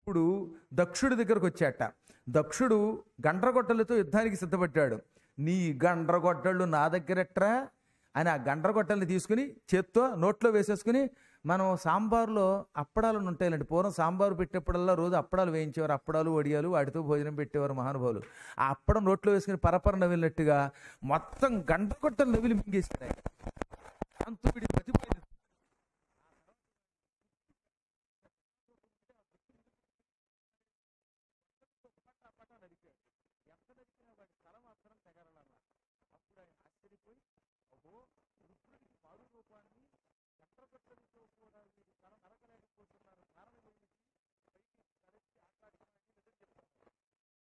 ఇప్పుడు దక్షుడి దగ్గరకు వచ్చాట దక్షుడు గండ్రగొట్టలతో యుద్ధానికి సిద్ధపడ్డాడు నీ గండ్రగొట్టళ్ళు నా దగ్గరెట్రా అని ఆ గండ్రగొట్టల్ని తీసుకుని చేత్తో నోట్లో వేసేసుకుని మనం సాంబార్లో అప్పడాలు ఉంటాయిలండి పూర్వం సాంబారు పెట్టేప్పుడల్లా రోజు అప్పడాలు వేయించేవారు అప్పడాలు వడియాలు వాటితో భోజనం పెట్టేవారు మహానుభావులు ఆ అప్పడం నోట్లో వేసుకుని పరపర నవిలినట్టుగా మొత్తం గండ్రగొట్టలు నవిలి మింగేసాడు ఆయన. దాంతో వీడికి మతిపోయింది ఎంత నరికినా వాడి తల మాత్రం తెగరలరా అప్పుడు ఆయన ఆశ్చర్యపోయి అబ్బో రుద్రుడికి మారు రూపాన్ని చక్రపట్టలతో కూడా వీరు తల నరకలేకపోతున్నారు కారణం ఏమిటి పైకి తలెత్తి ఆకాశాన్ని నిజం చెప్తాను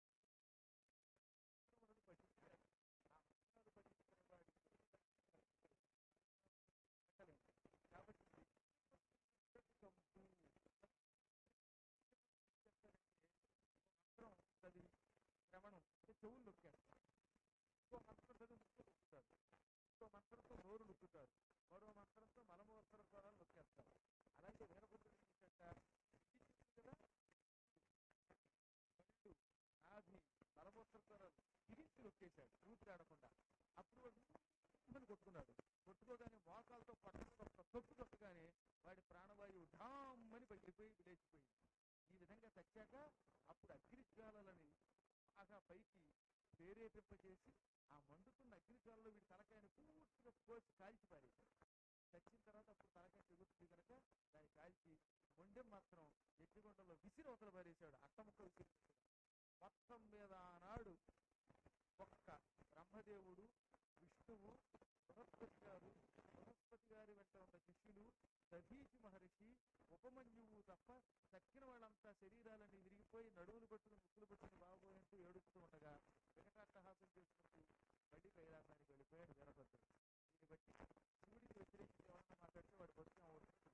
రుద్రుడు పఠించాడు. ఆ మంత్రాలు పఠించిన వాడికి పెట్టలేము. కాబట్టి మంత్రం చదివి శ్రవణం అంటే చెవులు నొక్కేస్తారు ఇంకో మంత్రం చదివి ముక్కు నొక్కుతారు ఇంకో మంత్రంతో నోరు నొక్కుతారు మరో మంత్రంతో మలమూత్ర స్వరాలు నొక్కేస్తారు అలాగే వీరభద్రుడు ఏంటంట కదా కళ్ళు నాభి మలమూత్ర స్వరాలు తిరిగి నొక్కేశాడు ఊపిరి ఆడకుండా అప్పుడు వాడు ఊపిరి కొట్టుకున్నాడు కొట్టుకోగానే మోకాలతో పట్టణంతో తొక్కు కొట్టగానే వాడి ప్రాణవాయువు ఢామ్మని పగిలిపోయి లేచిపోయింది ఈ విధంగా చచ్చాక అప్పుడు అగ్నిజ్వాలలని బాగా పైకి ప్రేరేపింపజేసి ఆ మండుతున్న అగ్నిజ్వాలలో వీడి తలకాయని పూర్తిగా కోసి కాల్చి పారేశారు చచ్చిన తర్వాత అప్పుడు తలకాయ తెగుతుంది కనుక దాన్ని కాల్చి మొండెం మాత్రం యజ్ఞగుండంలో విసిరి అవతల పారేశాడు అట్టముక్క విసిరి మొత్తం మీద ఆనాడు ఒక్క బ్రహ్మదేవుడు విష్ణువు బృహస్పతి గారు బృహస్పతి గారి వెంట ఉన్న శిష్యులు దధీచి మహర్షి ఉపమన్యువు తప్ప చక్కిన వాళ్ళంతా శరీరాలన్నీ విరిగిపోయి నడువులు పట్టుకుని ముక్కులు పట్టుకుని బాగోయంటూ ఏడుస్తూ ఉండగా వికటాట్టహాసం చేసుకుంటూ మళ్ళీ కైలాసానికి వెళ్ళిపోయాడు వీరభద్రుడు దీన్ని బట్టి శివుడికి వ్యతిరేకించి ఎవరన్నా మాట్లాడితే వాడి బతుకు అవుతుంది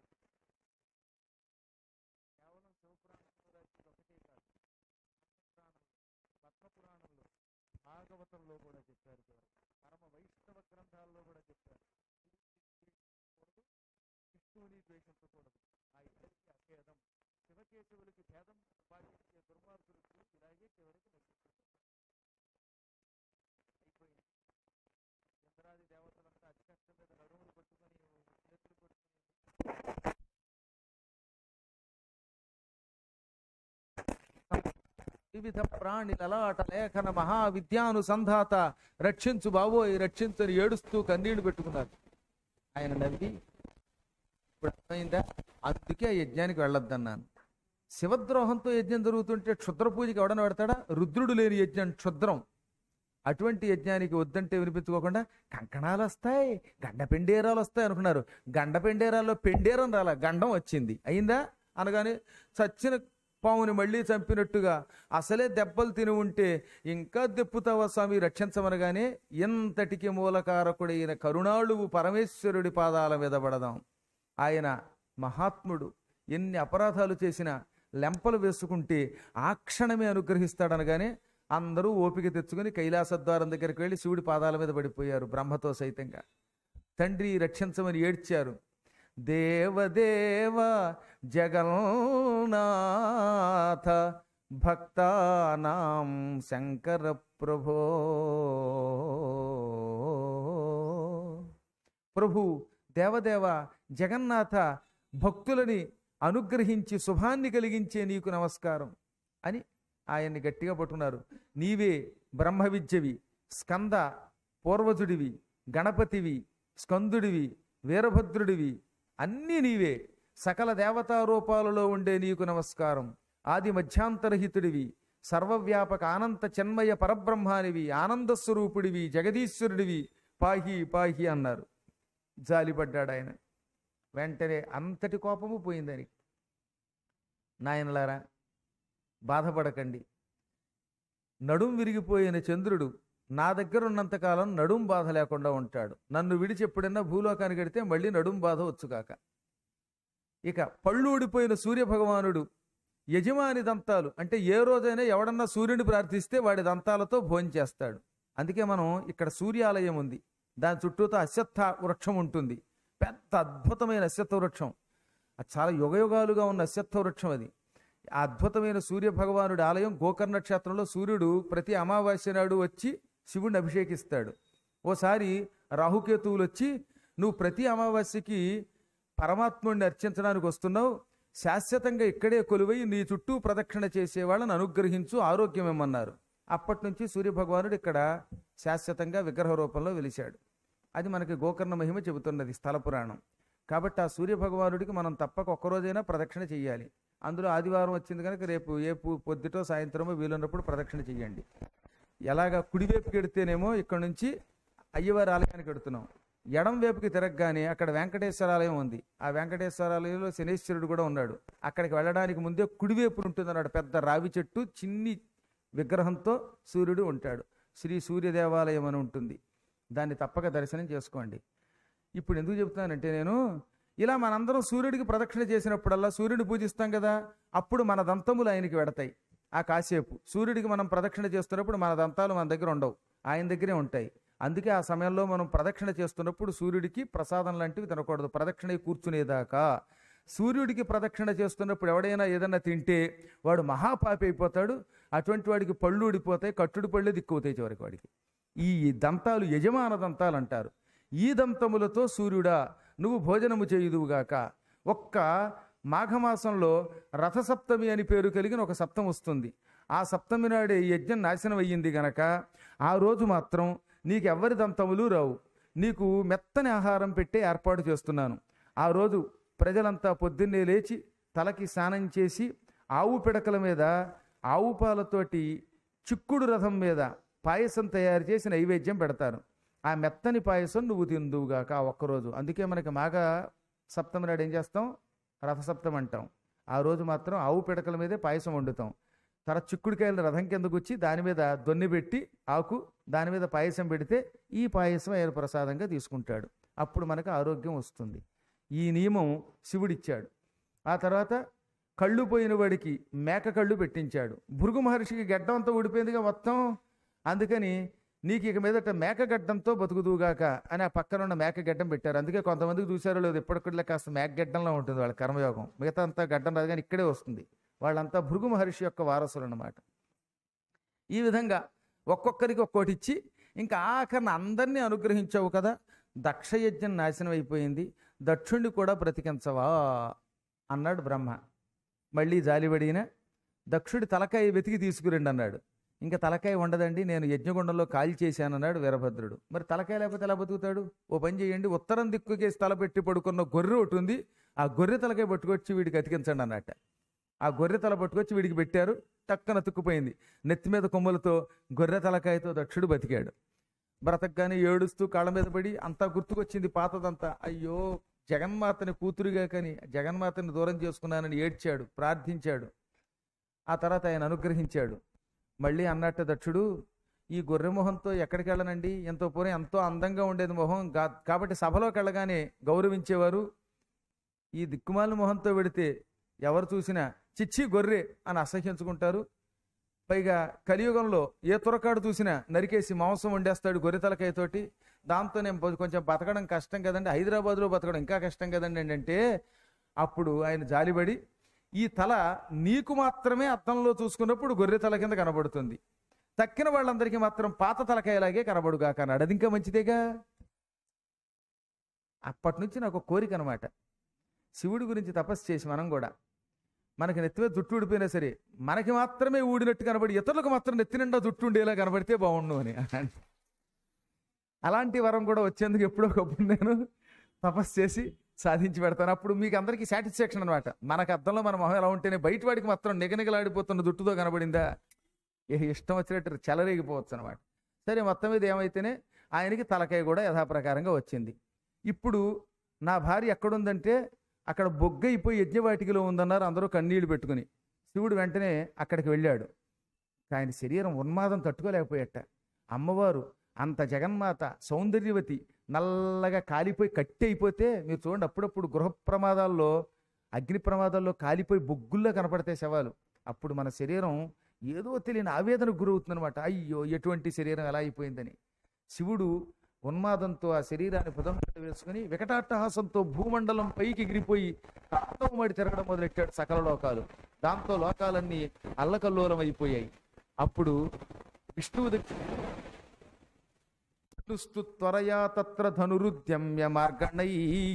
కేవలం శివపురాణంలో రాసింది ఒకటే కాదు పురాణంలో పద్మపురాణంలో భాగవతంలో కూడా చెప్పారు చివరికి. పరమ వైష్ణవ గ్రంథాల్లో కూడా చెప్పారు శివుడిని ద్వేషించకూడదు, విష్ణువుని ద్వేషించకూడదు ఆ ఇద్దరికి అభేదం శివకేశవులకి భేదం పాటించే దుర్మార్గులకు ఇలాగే చివరికి నశిస్తుంది అయిపోయింది ఇంద్రాది దేవతలంతా అతి కష్టం మీద నడుములు పట్టుకొని చేతులు పట్టుకుని వివిధ ప్రాణి లలాట లేఖన మహావిద్యానుసంధాత రక్షించు బాబోయ్ రక్షించని ఏడుస్తూ కన్నీళ్లు పెట్టుకున్నారు ఆయన నవ్వి ఇప్పుడు అర్థమైందా అందుకే ఆ యజ్ఞానికి వెళ్ళొద్దన్నాను శివద్రోహంతో యజ్ఞం జరుగుతుంటే క్షుద్ర పూజకి ఎవడన పెడతాడా రుద్రుడు లేని యజ్ఞం క్షుద్రం అటువంటి యజ్ఞానికి వద్దంటే వినిపించుకోకుండా కంకణాలు వస్తాయి గండ పెండేరాలు వస్తాయి అనుకున్నారు గండ పెండేరాల్లో పెండేరం రాలా గండం వచ్చింది అయిందా అనగానే చచ్చిన పావుని మళ్ళీ చంపినట్టుగా అసలే దెబ్బలు తిని ఉంటే ఇంకా దెప్పుతావా స్వామి రక్షించమనగానే ఎంతటికి మూలకారకుడైన కరుణాళువు పరమేశ్వరుడి పాదాల మీద పడదాం ఆయన మహాత్ముడు ఎన్ని అపరాధాలు చేసినా లెంపలు వేసుకుంటే ఆ క్షణమే అనుగ్రహిస్తాడనగానే అందరూ ఓపిక తెచ్చుకొని కైలాసద్వారం దగ్గరికి వెళ్ళి శివుడి పాదాల మీద పడిపోయారు బ్రహ్మతో సైతంగా తండ్రి రక్షించమని ఏడ్చారు దేవదేవ జగన్నాథ భక్తానాం శంకర ప్రభో ప్రభు దేవదేవ జగన్నాథ భక్తులని అనుగ్రహించి శుభాన్ని కలిగించే నీకు నమస్కారం అని ఆయన్ని గట్టిగా పట్టుకున్నారు నీవే బ్రహ్మ విద్యవి స్కంద పూర్వజుడివి గణపతివి స్కందుడివి వీరభద్రుడివి అన్నీ నీవే సకల దేవతా రూపాలలో ఉండే నీకు నమస్కారం ఆది మధ్యాంతరహితుడివి సర్వవ్యాపక ఆనంత చిన్మయ పరబ్రహ్మానివి ఆనంద స్వరూపుడివి జగదీశ్వరుడివి పాహి పాహి అన్నారు జాలిపడ్డాడు ఆయన వెంటనే అంతటి కోపము పోయిందని నాయనలారా బాధపడకండి నడుం విరిగిపోయిన చంద్రుడు నా దగ్గర ఉన్నంతకాలం నడుం బాధ లేకుండా ఉంటాడు నన్ను విడిచి ఎప్పుడైనా భూలోకానికి వెడితే మళ్ళీ నడుం బాధ వచ్చుగాక ఇక పళ్ళు ఊడిపోయిన సూర్యభగవానుడు యజమాని దంతాలు అంటే ఏ రోజైనా ఎవడన్నా సూర్యుని ప్రార్థిస్తే వాడి దంతాలతో భోంచేస్తాడు అందుకే మనం ఇక్కడ సూర్యాలయం ఉంది దాని చుట్టూతో అశ్వత్థ వృక్షం ఉంటుంది పెద్ద అద్భుతమైన అశ్వత్థ వృక్షం అది చాలా యుగయుగాలుగా ఉన్న అశ్వత్థ వృక్షం అది ఆ అద్భుతమైన సూర్య భగవానుడి ఆలయం గోకర్ణ క్షేత్రంలో సూర్యుడు ప్రతి అమావాస్య నాడు వచ్చి శివుడిని అభిషేకిస్తాడు ఓసారి రాహుకేతువులు వచ్చి నువ్వు ప్రతి అమావాస్యకి పరమాత్ముడిని అర్చించడానికి వస్తున్నావు శాశ్వతంగా ఇక్కడే కొలువై నీ చుట్టూ ప్రదక్షిణ చేసే వాళ్ళని అనుగ్రహించు ఆరోగ్యం ఇమ్మన్నారు అప్పటి నుంచి సూర్యభగవానుడు ఇక్కడ శాశ్వతంగా విగ్రహ రూపంలో వెలిశాడు అది మనకి గోకర్ణ మహిమ చెబుతున్నది స్థల పురాణం కాబట్టి ఆ సూర్యభగవానుడికి మనం తప్పక ఒక్కరోజైనా ప్రదక్షిణ చేయాలి అందులో ఆదివారం వచ్చింది కనుక రేపు ఏ పు- పొద్దుటో సాయంత్రమో వీలున్నప్పుడు ప్రదక్షిణ చేయండి ఎలాగా కుడివైపుకి ఎడితేనేమో ఇక్కడ నుంచి అయ్యవారి ఆలయానికి ఎడుతున్నాం ఎడం వైపుకి తిరగగానే అక్కడ వెంకటేశ్వర ఆలయం ఉంది ఆ వెంకటేశ్వర ఆలయంలో శనేశ్వరుడు కూడా ఉన్నాడు అక్కడికి వెళ్ళడానికి ముందే కుడివైపు ఉంటుంది అన్నాడు పెద్ద రావి చెట్టు చిన్ని విగ్రహంతో సూర్యుడు ఉంటాడు శ్రీ సూర్య దేవాలయం అని ఉంటుంది దాన్ని తప్పక దర్శనం చేసుకోండి ఇప్పుడు ఎందుకు చెప్తున్నానంటే నేను ఇలా మనందరం సూర్యుడికి ప్రదక్షిణ చేసినప్పుడల్లా సూర్యుడిని పూజిస్తాం కదా అప్పుడు మన దంతములు ఆయనకి వెడతాయి ఆ కాసేపు సూర్యుడికి మనం ప్రదక్షిణ చేస్తున్నప్పుడు మన దంతాలు మన దగ్గర ఉండవు ఆయన దగ్గరే ఉంటాయి అందుకే ఆ సమయంలో మనం ప్రదక్షిణ చేస్తున్నప్పుడు సూర్యుడికి ప్రసాదం లాంటివి తినకూడదు ప్రదక్షిణ కూర్చునేదాకా సూర్యుడికి ప్రదక్షిణ చేస్తున్నప్పుడు ఎవడైనా ఏదైనా తింటే వాడు మహాపాపి అయిపోతాడు అటువంటి వాడికి పళ్ళు ఊడిపోతాయి కట్టుడు పళ్ళే దిక్కువుతాయి చివరికి వాడికి ఈ దంతాలు యజమాన దంతాలు అంటారు ఈ దంతములతో సూర్యుడా నువ్వు భోజనము చేయుదువుగాక ఒక్క మాఘమాసంలో రథసప్తమి అని పేరు కలిగిన ఒక సప్తం వస్తుంది ఆ సప్తమి నాడే ఈ యజ్ఞం నాశనం అయ్యింది గనక ఆ రోజు మాత్రం నీకెవ్వరి దంతములు రావు నీకు మెత్తని ఆహారం పెట్టే ఏర్పాటు చేస్తున్నాను ఆ రోజు ప్రజలంతా పొద్దున్నే లేచి తలకి స్నానం చేసి ఆవు పిడకల మీద ఆవు పాలతోటి చిక్కుడు రథం మీద పాయసం తయారు చేసి నైవేద్యం పెడతారు ఆ మెత్తని పాయసం నువ్వు తిందువుగాక ఆ ఒక్కరోజు అందుకే మనకి మాఘ సప్తమి నాడు ఏం చేస్తాం రథసప్తం అంటాం ఆ రోజు మాత్రం ఆవు పిడకల మీదే పాయసం వండుతాం తర్వాత చిక్కుడుకాయలు రథం కిందకు వచ్చి దాని మీద దొన్ని పెట్టి ఆకు దాని మీద పాయసం పెడితే ఈ పాయసం ఆయన ప్రసాదంగా తీసుకుంటాడు అప్పుడు మనకు ఆరోగ్యం వస్తుంది ఈ నియమం శివుడిచ్చాడు ఆ తర్వాత కళ్ళు పోయిన వాడికి మేక కళ్ళు పెట్టించాడు భృగు మహర్షికి గడ్డం అంతా ఊడిపోయిందిగా మొత్తం అందుకని నీకు ఇక మీదట మేక గడ్డంతో బతుకుదువుగాక అని ఆ పక్కన ఉన్న మేక గడ్డం పెట్టారు అందుకే కొంతమందికి చూసారో లేదు ఇప్పటికల్లా కాస్త మేక గడ్డంలో ఉంటుంది వాళ్ళ కర్మయోగం మిగతా అంతా గడ్డం రాదు కానీ ఇక్కడే వస్తుంది వాళ్ళంతా భృగు మహర్షి యొక్క వారసులు అన్నమాట ఈ విధంగా ఒక్కొక్కరికి ఒక్కోటి ఇచ్చి ఇంకా ఆఖరిని అందరినీ అనుగ్రహించావు కదా దక్షయజ్ఞం నాశనం అయిపోయింది దక్షుణ్ణి కూడా బ్రతికించవా అన్నాడు బ్రహ్మ మళ్ళీ జాలిపడిన దక్షుడి తలకాయ వెతికి తీసుకురండి అన్నాడు ఇంకా తలకాయ ఉండదండి నేను యజ్ఞగుండంలో కాల్ చేశానన్నాడు వీరభద్రుడు మరి తలకాయ లేకపోతే ఎలా బతుకుతాడు ఓ పని చేయండి ఉత్తరం దిక్కుకేసి తల పెట్టి పడుకున్న గొర్రె ఒకటి ఉంది ఆ గొర్రె తలకాయ పట్టుకొచ్చి వీడికి అతికించండి అన్నట్ట ఆ గొర్రె తల పట్టుకొచ్చి వీడికి పెట్టారు టక్కన తుక్కుపోయింది నెత్తి మీద కొమ్ములతో గొర్రె తలకాయతో దక్షుడు బతికాడు బ్రతకగానే ఏడుస్తూ కాళ్ళ మీద పడి అంతా గుర్తుకొచ్చింది పాతదంతా అయ్యో జగన్మాతని కూతురుగా కానీ జగన్మాతని దూరం చేసుకున్నానని ఏడ్చాడు ప్రార్థించాడు ఆ తర్వాత ఆయన అనుగ్రహించాడు మళ్ళీ అన్నట్టు దక్షుడు ఈ గొర్రె మొహంతో ఎక్కడికి వెళ్ళనండి ఎంతో పూర్వం ఎంతో అందంగా ఉండేది మొహం గా- కాబట్టి సభలోకి వెళ్ళగానే గౌరవించేవారు ఈ దిక్కుమాల మొహంతో వెడితే ఎవరు చూసినా చిచ్చి గొర్రె అని అసహ్యించుకుంటారు పైగా కలియుగంలో ఏ తురకాడు చూసినా నరికేసి మాంసం వండేస్తాడు గొర్రె తలకాయతోటి దాంతో నేను బ- కొంచెం బతకడం కష్టం కదండి హైదరాబాద్లో బతకడం ఇంకా కష్టం కదండి ఏంటంటే అప్పుడు ఆయన జాలిపడి ఈ తల నీకు మాత్రమే అద్దంలో చూసుకున్నప్పుడు గొర్రె తల కింద కనబడుతుంది తక్కిన వాళ్ళందరికీ మాత్రం పాత తలకాయలాగే కనబడుగాక అన్నాడు అది ఇంకా మంచిదేగా అప్పటి నుంచి నాకు ఒక కోరిక అనమాట శివుడి గురించి తపస్సు చేసి మనం కూడా మనకి నెత్తిమే జుట్టు ఊడిపోయినా సరే మనకి మాత్రమే ఊడినట్టు కనబడి ఇతరులకు మాత్రం నెత్తి నిండా జుట్టు ఉండేలా కనబడితే బాగుండు అని అలాంటి వరం కూడా వచ్చేందుకు ఎప్పుడో ఒకప్పుడు నేను తపస్సు చేసి సాధించి పెడతాను అప్పుడు మీకు అందరికీ సాటిస్ఫాక్షన్ అనమాట మనకు అర్థంలో మన మొహం ఎలా ఉంటేనే బయట వాడికి మాత్రం నిగనిగలాడిపోతున్న జుట్టుతో కనబడిందా ఏ ఇష్టం వచ్చినట్టు చెలరేగిపోవచ్చు అనమాట సరే మొత్తం మీద ఏమైతేనే ఆయనకి తలకాయ కూడా యథాప్రకారంగా వచ్చింది ఇప్పుడు నా భార్య ఎక్కడుందంటే అక్కడ బొగ్గ అయిపోయి యజ్ఞవాటికిలో ఉందన్నారు అందరూ కన్నీళ్లు పెట్టుకుని శివుడు వెంటనే అక్కడికి వెళ్ళాడు ఆయన శరీరం ఉన్మాదం తట్టుకోలేకపోయట అమ్మవారు అంత జగన్మాత సౌందర్యవతి నల్లగా కాలిపోయి కట్టి అయిపోతే మీరు చూడండి అప్పుడప్పుడు గృహ ప్రమాదాల్లో అగ్ని ప్రమాదాల్లో కాలిపోయి బొగ్గుల్లో కనపడతాయి శవాలు అప్పుడు మన శరీరం ఏదో తెలియని ఆవేదనకు గురవుతుందనమాట అయ్యో ఎటువంటి శరీరం ఎలా అయిపోయిందని శివుడు ఉన్మాదంతో ఆ శరీరాన్ని భుజం మీద వేసుకుని వికటాట్టహాసంతో భూమండలం పైకి ఎగిరిపోయి తాండవమడి తిరగడం మొదలెట్టాడు సకల లోకాలు దాంతో లోకాలన్నీ అల్లకల్లోలం అయిపోయాయి అప్పుడు విష్ణువు దగ్గర విష్ణుస్తు త్వరయా తత్ర ధనురుద్యమ్య మార్గణై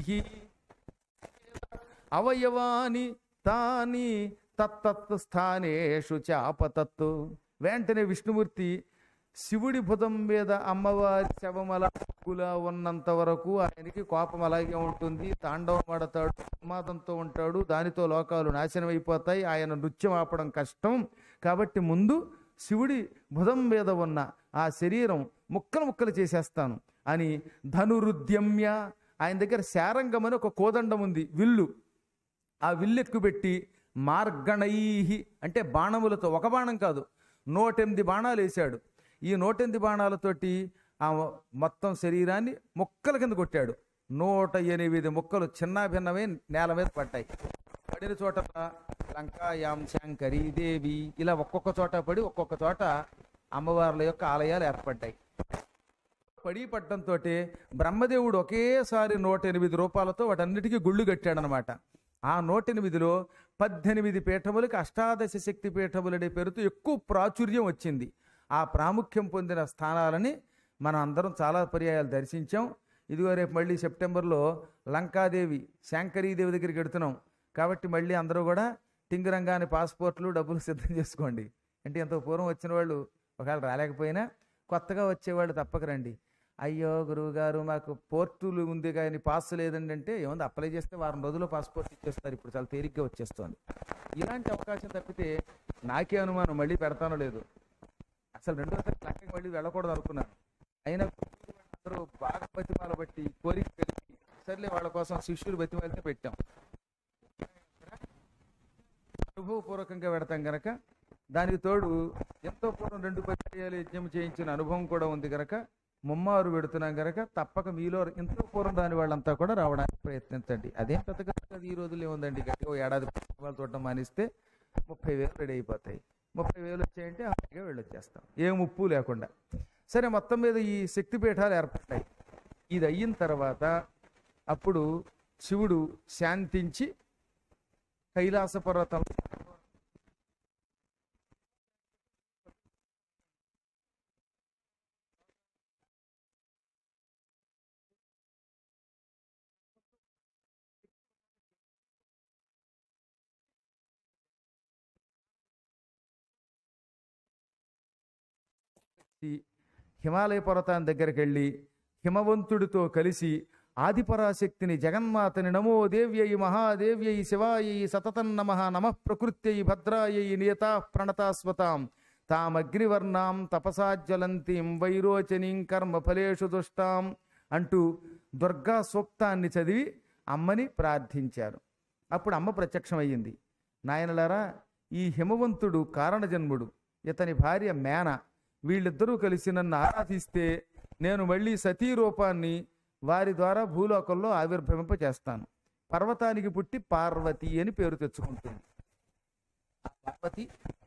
అవయవాని తాని తత్తత్ స్థానేషు చాపతత్తు వెంటనే విష్ణుమూర్తి శివుడి భుజం మీద అమ్మవారి శవమలకులా ఉన్నంత వరకు ఆయనకి కోపం అలాగే ఉంటుంది తాండవం ఆడతాడు ఉన్మాదంతో ఉంటాడు దానితో లోకాలు నాశనం అయిపోతాయి ఆయన నృత్యం ఆపడం కష్టం కాబట్టి ముందు శివుడి భుజం మీద ఉన్న ఆ శరీరం ముక్కలు ముక్కలు చేసేస్తాను అని ధనురుద్యమ్య ఆయన దగ్గర శారంగం అని ఒక కోదండం ఉంది విల్లు ఆ విల్లెక్కుబెట్టి మార్గణైహి అంటే బాణములతో ఒక బాణం కాదు నూటెనిమిది బాణాలు వేశాడు ఈ నూటెనిమిది బాణాలతోటి ఆ మొత్తం శరీరాన్ని ముక్కల కింద కొట్టాడు నూట ఎనిమిది ముక్కలు చిన్న భిన్నమై నేల మీద పడ్డాయి పడిన చోట లంకాయాం శాంకరి దేవి ఇలా ఒక్కొక్క చోట పడి ఒక్కొక్క చోట అమ్మవార్ల యొక్క ఆలయాలు ఏర్పడ్డాయి పడి పట్టడంతో బ్రహ్మదేవుడు ఒకేసారి నూట ఎనిమిది రూపాయలతో వాటన్నిటికీ గుళ్ళు కట్టాడనమాట ఆ నూట ఎనిమిదిలో పద్దెనిమిది పీఠములకి అష్టాదశ శక్తి పీఠములనే పేరుతో ఎక్కువ ప్రాచుర్యం వచ్చింది ఆ ప్రాముఖ్యం పొందిన స్థానాలని మనం అందరం చాలా పర్యాయాలు దర్శించాం ఇదిగో రేపు మళ్ళీ సెప్టెంబర్లో లంకాదేవి శాంకరీదేవి దగ్గరికి వెడుతున్నాం కాబట్టి మళ్ళీ అందరూ కూడా టింగురంగాని పాస్పోర్ట్లు డబ్బులు సిద్ధం చేసుకోండి అంటే ఎంతో పూర్వం వచ్చిన వాళ్ళు ఒకవేళ రాలేకపోయినా కొత్తగా వచ్చేవాళ్ళు తప్పక రండి అయ్యో గురువు గారు మాకు పోర్టులు ఉంది కానీ పాస్ లేదండి అంటే ఏముంది అప్లై చేస్తే వారం రోజుల్లో పాస్పోర్ట్ ఇచ్చేస్తారు ఇప్పుడు చాలా తేలిగ్గా వచ్చేస్తుంది ఇలాంటి అవకాశం తప్పితే నాకే అనుమానం మళ్ళీ పెడతానో లేదు అసలు రెండోసారి లంకకి మళ్ళీ వెళ్ళకూడదు అనుకున్నాను అయినా అందరూ బాగా బతిమాల బట్టి కోరిక కలిగి సర్లే వాళ్ళ కోసం శిష్యులు బతిమాలితే పెట్టాం అనుభవపూర్వకంగా పెడతాం గనక దానికి తోడు ఎంతో పూర్వం రెండు పర్యాయాలు యజ్ఞం చేయించిన అనుభవం కూడా ఉంది గనక ముమ్మారు పెడుతున్నాం గనక తప్పక మీలో ఎంతో పూర్వం రాని వాళ్ళంతా కూడా రావడానికి ప్రయత్నించండి అదేం పెద్దగా కాదు ఈ రోజుల్లో ఏముందండి గట్టిగా ఓ ఏడాది వాళ్ళు చూడటం మానిస్తే ముప్పై వేలు రెడీ అయిపోతాయి ముప్పై వేలు వచ్చాయంటే హాయిగా వెళ్ళొచ్చేస్తాం ఏ ముప్పు లేకుండా సరే మొత్తం మీద ఈ శక్తిపీఠాలు ఏర్పడ్డాయి ఇది అయిన తర్వాత అప్పుడు శివుడు శాంతించి కైలాస పర్వతం ఈ హిమాలయ పర్వతాన్ని దగ్గరికి వెళ్ళి హిమవంతుడితో కలిసి ఆదిపరాశక్తిని జగన్మాతని నమో దేవ్యై మహాదేవ్యై శివాయై సతతం నమ నమః ప్రకృత్యై భద్రాయై నియతా ప్రణతాస్వతాం తామగ్నివర్ణాం తపసాజ్వలంతీం వైరోచనీం కర్మ ఫలేషు దుష్టాం అంటూ దుర్గా సూక్తాన్ని చదివి అమ్మని ప్రార్థించారు అప్పుడు అమ్మ ప్రత్యక్షమయ్యింది నాయనలారా ఈ హిమవంతుడు కారణజన్ముడు ఇతని భార్య మేన వీళ్ళిద్దరూ కలిసి నన్ను ఆరాధిస్తే నేను మళ్ళీ సతీ రూపాన్ని వారి ద్వారా భూలోకంలో ఆవిర్భవింప చేస్తాను పర్వతానికి పుట్టి పార్వతి అని పేరు తెచ్చుకుంటుంది ఆ పార్వతి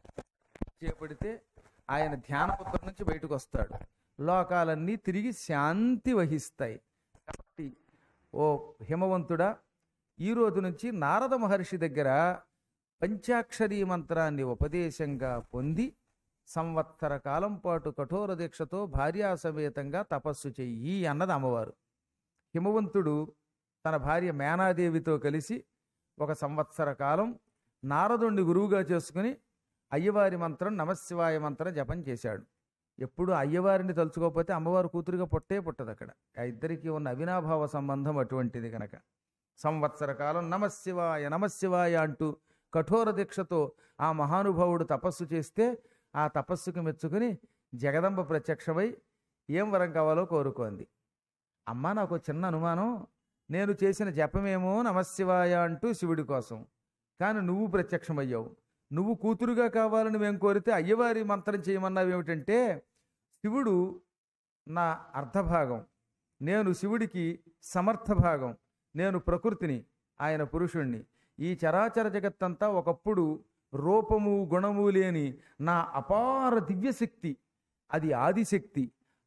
చేపడితే ఆయన ధ్యానపుత్రం నుంచి బయటకు వస్తాడు లోకాలన్నీ తిరిగి శాంతి వహిస్తాయి కాబట్టి ఓ హిమవంతుడా ఈ రోజు నుంచి నారద మహర్షి దగ్గర పంచాక్షరీ మంత్రాన్ని ఉపదేశంగా పొంది సంవత్సర కాలం పాటు కఠోర దీక్షతో భార్యా సమేతంగా తపస్సు చెయ్యి అన్నది అమ్మవారు హిమవంతుడు తన భార్య మేనాదేవితో కలిసి ఒక సంవత్సర కాలం నారదుణ్ణి గురువుగా చేసుకుని అయ్యవారి మంత్రం నమశివాయ మంత్రం జపం చేశాడు ఎప్పుడు అయ్యవారిని తలుచుకోకపోతే అమ్మవారు కూతురుగా పుట్టే పుట్టదు అక్కడ ఆ ఇద్దరికి ఉన్న అవినాభావ సంబంధం అటువంటిది కనుక సంవత్సర కాలం నమశివాయ నమశివాయ అంటూ కఠోర దీక్షతో ఆ మహానుభావుడు తపస్సు చేస్తే ఆ తపస్సుకు మెచ్చుకుని జగదంబ ప్రత్యక్షమై ఏం వరం కావాలో కోరుకోంది అమ్మ నాకు ఒక చిన్న అనుమానం నేను చేసిన జపమేమో నమశివాయ అంటూ శివుడి కోసం కానీ నువ్వు ప్రత్యక్షమయ్యావు నువ్వు కూతురుగా కావాలని మేము కోరితే అయ్యవారి మంత్రం చేయమన్నావు ఏమిటంటే శివుడు నా అర్ధభాగం నేను శివుడికి సమర్థ భాగం నేను ప్రకృతిని ఆయన పురుషుణ్ణి ఈ చరాచర జగత్తంతా ఒకప్పుడు రూపము గుణము లేని నా అపార దివ్యశక్తి అది ఆదిశక్తి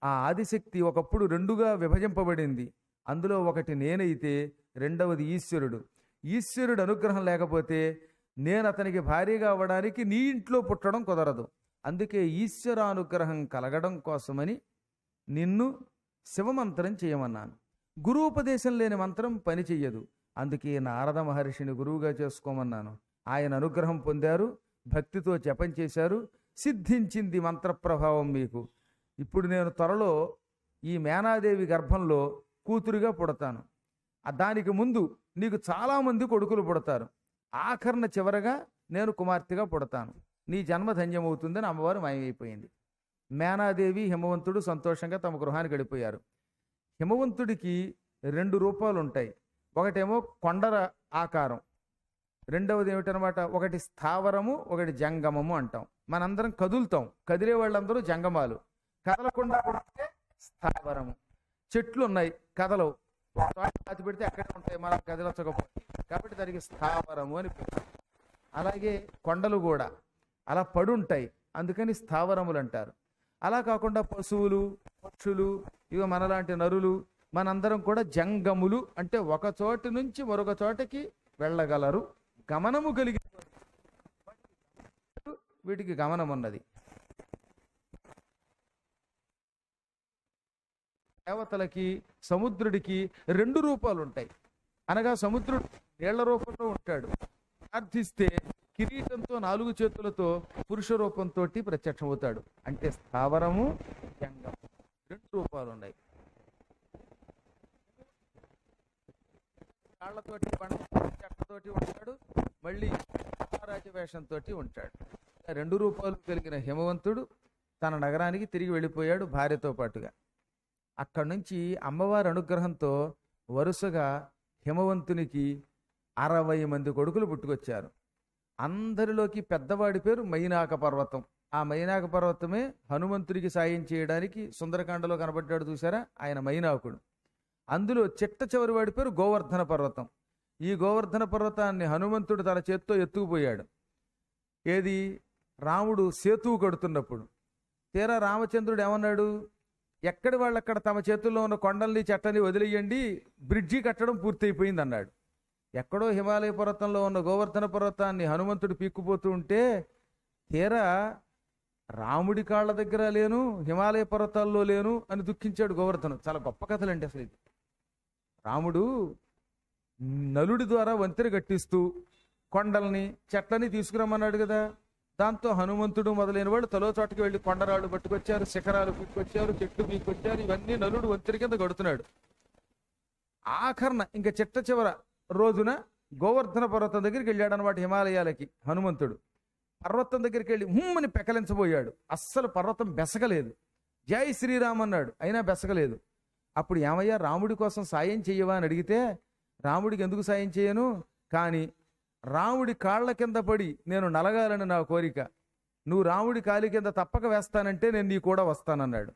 ఆ ఆదిశక్తి ఒకప్పుడు రెండుగా విభజింపబడింది అందులో ఒకటి నేనైతే రెండవది ఈశ్వరుడు ఈశ్వరుడు అనుగ్రహం లేకపోతే నేను అతనికి భారీగా అవ్వడానికి నీ ఇంట్లో పుట్టడం కుదరదు అందుకే ఈశ్వర అనుగ్రహం కలగడం కోసమని నిన్ను శివమంత్రం చేయమన్నాను గురూపదేశం లేని మంత్రం పని చెయ్యదు అందుకే నారద మహర్షిని గురువుగా చేసుకోమన్నాను ఆయన అనుగ్రహం పొందారు భక్తితో జపం చేశారు సిద్ధించింది మంత్రప్రభావం మీకు ఇప్పుడు నేను త్వరలో ఈ మేనాదేవి గర్భంలో కూతురుగా పుడతాను ఆ దానికి ముందు నీకు చాలామంది కొడుకులు పుడతారు ఆఖరణ చివరగా నేను కుమార్తెగా పుడతాను నీ జన్మ ధన్యమవుతుందని అమ్మవారు మాయమైపోయింది మేనాదేవి హిమవంతుడు సంతోషంగా తమ గృహానికి వెళ్ళిపోయారు హిమవంతుడికి రెండు రూపాలు ఉంటాయి ఒకటేమో కొండర ఆకారం రెండవది ఏమిటనమాట ఒకటి స్థావరము ఒకటి జంగమము అంటాం మనందరం కదులుతాం కదిలే వాళ్ళందరూ జంగమాలు కదలకుండా ఉంటే స్థావరము చెట్లు ఉన్నాయి కదలవు ఒక చోట పాతి పెడితే అక్కడే ఉంటాయి మనం కదలచకపోతే కాబట్టి దానికి స్థావరము అని పేరు అలాగే కొండలు కూడా అలా పడుంటాయి అందుకని స్థావరములు అంటారు అలా కాకుండా పశువులు పక్షులు ఇవి మనలాంటి నరులు మనందరం కూడా జంగములు అంటే ఒక చోటు నుంచి మరొక చోటకి వెళ్ళగలరు గమనము కలిగి వీటికి గమనం ఉన్నది దేవతలకి సముద్రుడికి రెండు రూపాలు ఉంటాయి అనగా సముద్రుడు నీళ్ల రూపంలో ఉంటాడు ప్రార్థిస్తే కిరీటంతో నాలుగు చేతులతో పురుష రూపంతో ప్రత్యక్షమవుతాడు అంటే స్థావరము జంగము రెండు రూపాలు ఉన్నాయి కాళ్ళతోటి బండ చెక్కతోటి ఉంటాడు మళ్ళీ మహారాజ వేషంతో ఉంటాడు ఆ రెండు రూపాలు కలిగిన హిమవంతుడు తన నగరానికి తిరిగి వెళ్ళిపోయాడు భార్యతో పాటుగా అక్కడి నుంచి అమ్మవారి అనుగ్రహంతో వరుసగా హిమవంతునికి అరవై మంది కొడుకులు పుట్టుకొచ్చారు అందరిలోకి పెద్దవాడి పేరు మైనాక పర్వతం ఆ మైనాక పర్వతమే హనుమంతుడికి సాయం చేయడానికి సుందరకాండలో కనబడ్డాడు చూసారా ఆయన మైనాకుడు అందులో చిట్ట చివరి వాడి పేరు గోవర్ధన పర్వతం ఈ గోవర్ధన పర్వతాన్ని హనుమంతుడు తన చేత్తో ఎత్తుకుపోయాడు ఏది రాముడు సేతువు కడుతున్నప్పుడు తీరా రామచంద్రుడు ఏమన్నాడు ఎక్కడి వాళ్ళక్కడ తమ చేతుల్లో ఉన్న కొండల్ని చెట్టని వదిలేయండి బ్రిడ్జి కట్టడం పూర్తయిపోయింది అన్నాడు ఎక్కడో హిమాలయ పర్వతంలో ఉన్న గోవర్ధన పర్వతాన్ని హనుమంతుడు పీక్కుపోతూ ఉంటే తీరా రాముడి కాళ్ళ దగ్గర లేను హిమాలయ పర్వతాల్లో లేను అని దుఃఖించాడు గోవర్ధనం చాలా గొప్ప కథలండి అసలు ఇది రాముడు నలుడి ద్వారా వంతెన కట్టిస్తూ కొండల్ని చెట్లని తీసుకురమ్మన్నాడు కదా దాంతో హనుమంతుడు మొదలైన వాళ్ళు తలో చోటకి వెళ్ళి కొండరాళ్ళు పట్టుకొచ్చారు శిఖరాలు పీక్కొచ్చారు చెట్లు పీక్కొచ్చారు ఇవన్నీ నలుడు వంతెన కింద కడుతున్నాడు ఆఖరణ ఇంకా చిట్ట చివర రోజున గోవర్ధన పర్వతం దగ్గరికి వెళ్ళాడు అనమాట హిమాలయాలకి హనుమంతుడు పర్వతం దగ్గరికి వెళ్ళి హుమ్మని పెకలించబోయాడు అస్సలు పర్వతం బెసగలేదు జై శ్రీరామ్ అన్నాడు అయినా బెసగలేదు అప్పుడు ఏమయ్యా రాముడి కోసం సాయం చెయ్యవా అని అడిగితే రాముడికి ఎందుకు సాయం చేయను కానీ రాముడి కాళ్ళ కింద పడి నేను నలగాలని నా కోరిక నువ్వు రాముడి కాలి కింద తప్పక వేస్తానంటే నేను నీ కూడా వస్తానన్నాడు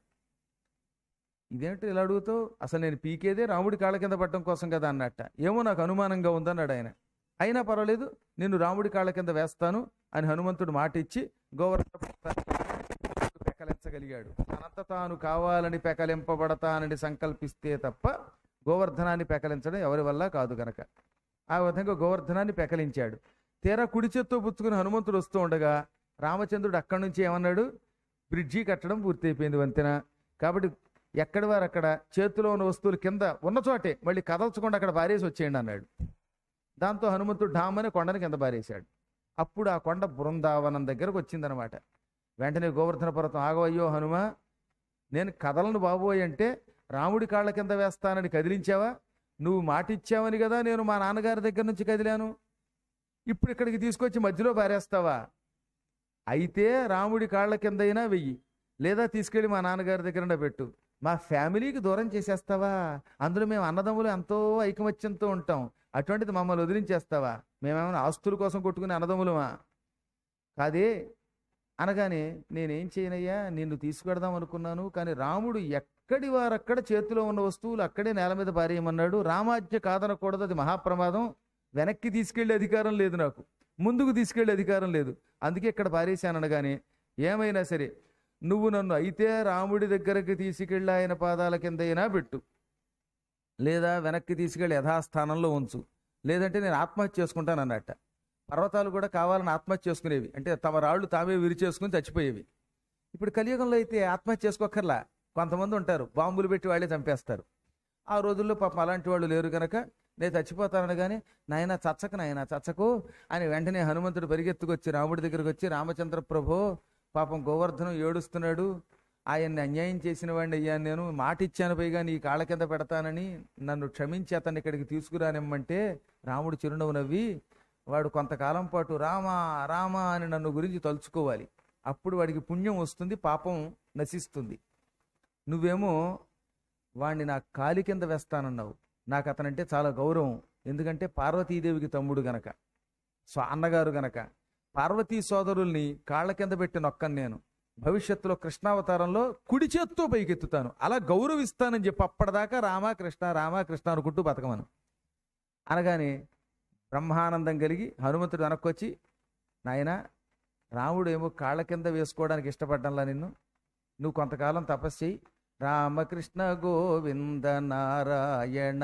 ఇదేంటి ఇలా అడుగుతావు అసలు నేను పీకేదే రాముడి కాళ్ళ కింద పడటం కోసం కదా అన్నట్ట ఏమో నాకు అనుమానంగా ఉందన్నాడు ఆయన అయినా పర్వాలేదు నేను రాముడి కాళ్ళ కింద వేస్తాను అని హనుమంతుడు మాట ఇచ్చి గోవర్ధన పర్వతాన్ని పెకలించగలిగాడు తనంత తాను కావాలని పెకలింపబడతానని సంకల్పిస్తే తప్ప గోవర్ధనాన్ని పెకలించడం ఎవరి వల్ల కాదు గనక ఆ విధంగా గోవర్ధనాన్ని పెకలించాడు తీరా కుడి చేత్తో పుచ్చుకుని హనుమంతుడు వస్తూ ఉండగా రామచంద్రుడు అక్కడి నుంచి ఏమన్నాడు బ్రిడ్జి కట్టడం పూర్తయిపోయింది వంతెన కాబట్టి ఎక్కడి వారు అక్కడ చేతిలో ఉన్న వస్తువులు కింద ఉన్న చోటే మళ్ళీ కదల్చకుండా అక్కడ పారేసి వచ్చేయండి అన్నాడు దాంతో హనుమంతుడు ఢామని కొండని కింద పారేశాడు అప్పుడు ఆ కొండ బృందావనం దగ్గరకు వచ్చిందనమాట వెంటనే గోవర్ధన పర్వతం ఆగవయ్యో హనుమ నేను కదలను బాబోయ్ అంటే రాముడి కాళ్ళ కింద వేస్తానని కదిలించావా నువ్వు మాట ఇచ్చావని కదా నేను మా నాన్నగారి దగ్గర నుంచి కదిలాను ఇప్పుడు ఇక్కడికి తీసుకొచ్చి మధ్యలో పారేస్తావా అయితే రాముడి కాళ్ళ కిందైనా వెయ్యి లేదా తీసుకెళ్ళి మా నాన్నగారి దగ్గర పెట్టు మా ఫ్యామిలీకి దూరం చేసేస్తావా అందులో మేము అన్నదమ్ములు ఎంతో ఐకమత్యంతో ఉంటాం అటువంటిది మమ్మల్ని వదిలించేస్తావా మేమేమైనా ఆస్తుల కోసం కొట్టుకునే అన్నదమ్ములమా కాదే అనగానే నేనేం చేయనయ్యా నిన్ను తీసుకెడదాం అనుకున్నాను కానీ రాముడు ఎక్కడి వారక్కడ చేతిలో ఉన్న వస్తువులు అక్కడే నేల మీద పారేయమన్నాడు రామాజ్ఞ కాదనకూడదు అది మహాప్రమాదం వెనక్కి తీసుకెళ్లే అధికారం లేదు నాకు ముందుకు తీసుకెళ్లే అధికారం లేదు అందుకే ఇక్కడ పారేశాను అనగానే ఏమైనా సరే నువ్వు నన్ను అయితే రాముడి దగ్గరకు తీసుకెళ్ళి ఆయన పాదాల కిందైనా పెట్టు లేదా వెనక్కి తీసుకెళ్ళి యథాస్థానంలో ఉంచు లేదంటే నేను ఆత్మహత్య చేసుకుంటాను అన్నట్ట పర్వతాలు కూడా కావాలని ఆత్మహత్య చేసుకునేవి అంటే తమ రాళ్ళు తామే విరిచేసుకుని చచ్చిపోయేవి ఇప్పుడు కలియుగంలో అయితే ఆత్మహత్య చేసుకోకర్లా కొంతమంది ఉంటారు బాంబులు పెట్టి వాళ్ళే చంపేస్తారు ఆ రోజుల్లో పాపం అలాంటి వాళ్ళు లేరు కనుక నేను చచ్చిపోతానగానే నాయన చచ్చక నాయన చచ్చకు అని వెంటనే హనుమంతుడు పరిగెత్తుకొచ్చి రాముడి దగ్గరికి వచ్చి రామచంద్ర ప్రభో పాపం గోవర్ధనం ఏడుస్తున్నాడు ఆయన్ని అన్యాయం చేసిన వాడిని అయ్యాను నేను మాట ఇచ్చాను పైగా నీ కాళ్ళ కింద పెడతానని నన్ను క్షమించి అతన్ని ఇక్కడికి తీసుకురానిమ్మంటే రాముడు చిరునవ్వు నవ్వి వాడు కొంతకాలం పాటు రామా రామా అని నన్ను గురించి తలుచుకోవాలి అప్పుడు వాడికి పుణ్యం వస్తుంది పాపం నశిస్తుంది నువ్వేమో వాణ్ణి నా కాలి కింద వేస్తానన్నావు నాకు అతనంటే చాలా గౌరవం ఎందుకంటే పార్వతీదేవికి తమ్ముడు గనక సో అన్నగారు గనక పార్వతీ సోదరుల్ని కాళ్ళ కింద పెట్టి నొక్కను నేను భవిష్యత్తులో కృష్ణావతారంలో కుడి చేత్తో పైకెత్తుతాను అలా గౌరవిస్తానని చెప్పి అప్పటిదాకా రామా కృష్ణ రామా కృష్ణ అనుకుంటూ బతకమను అనగానే బ్రహ్మానందం కలిగి హనుమంతుడు వెనక్కొచ్చి నాయన రాముడు ఏమో కాళ్ళ కింద వేసుకోవడానికి ఇష్టపడ్డంలా నిన్ను నువ్వు కొంతకాలం తపస్సు చేయి రామకృష్ణ గోవింద నారాయణ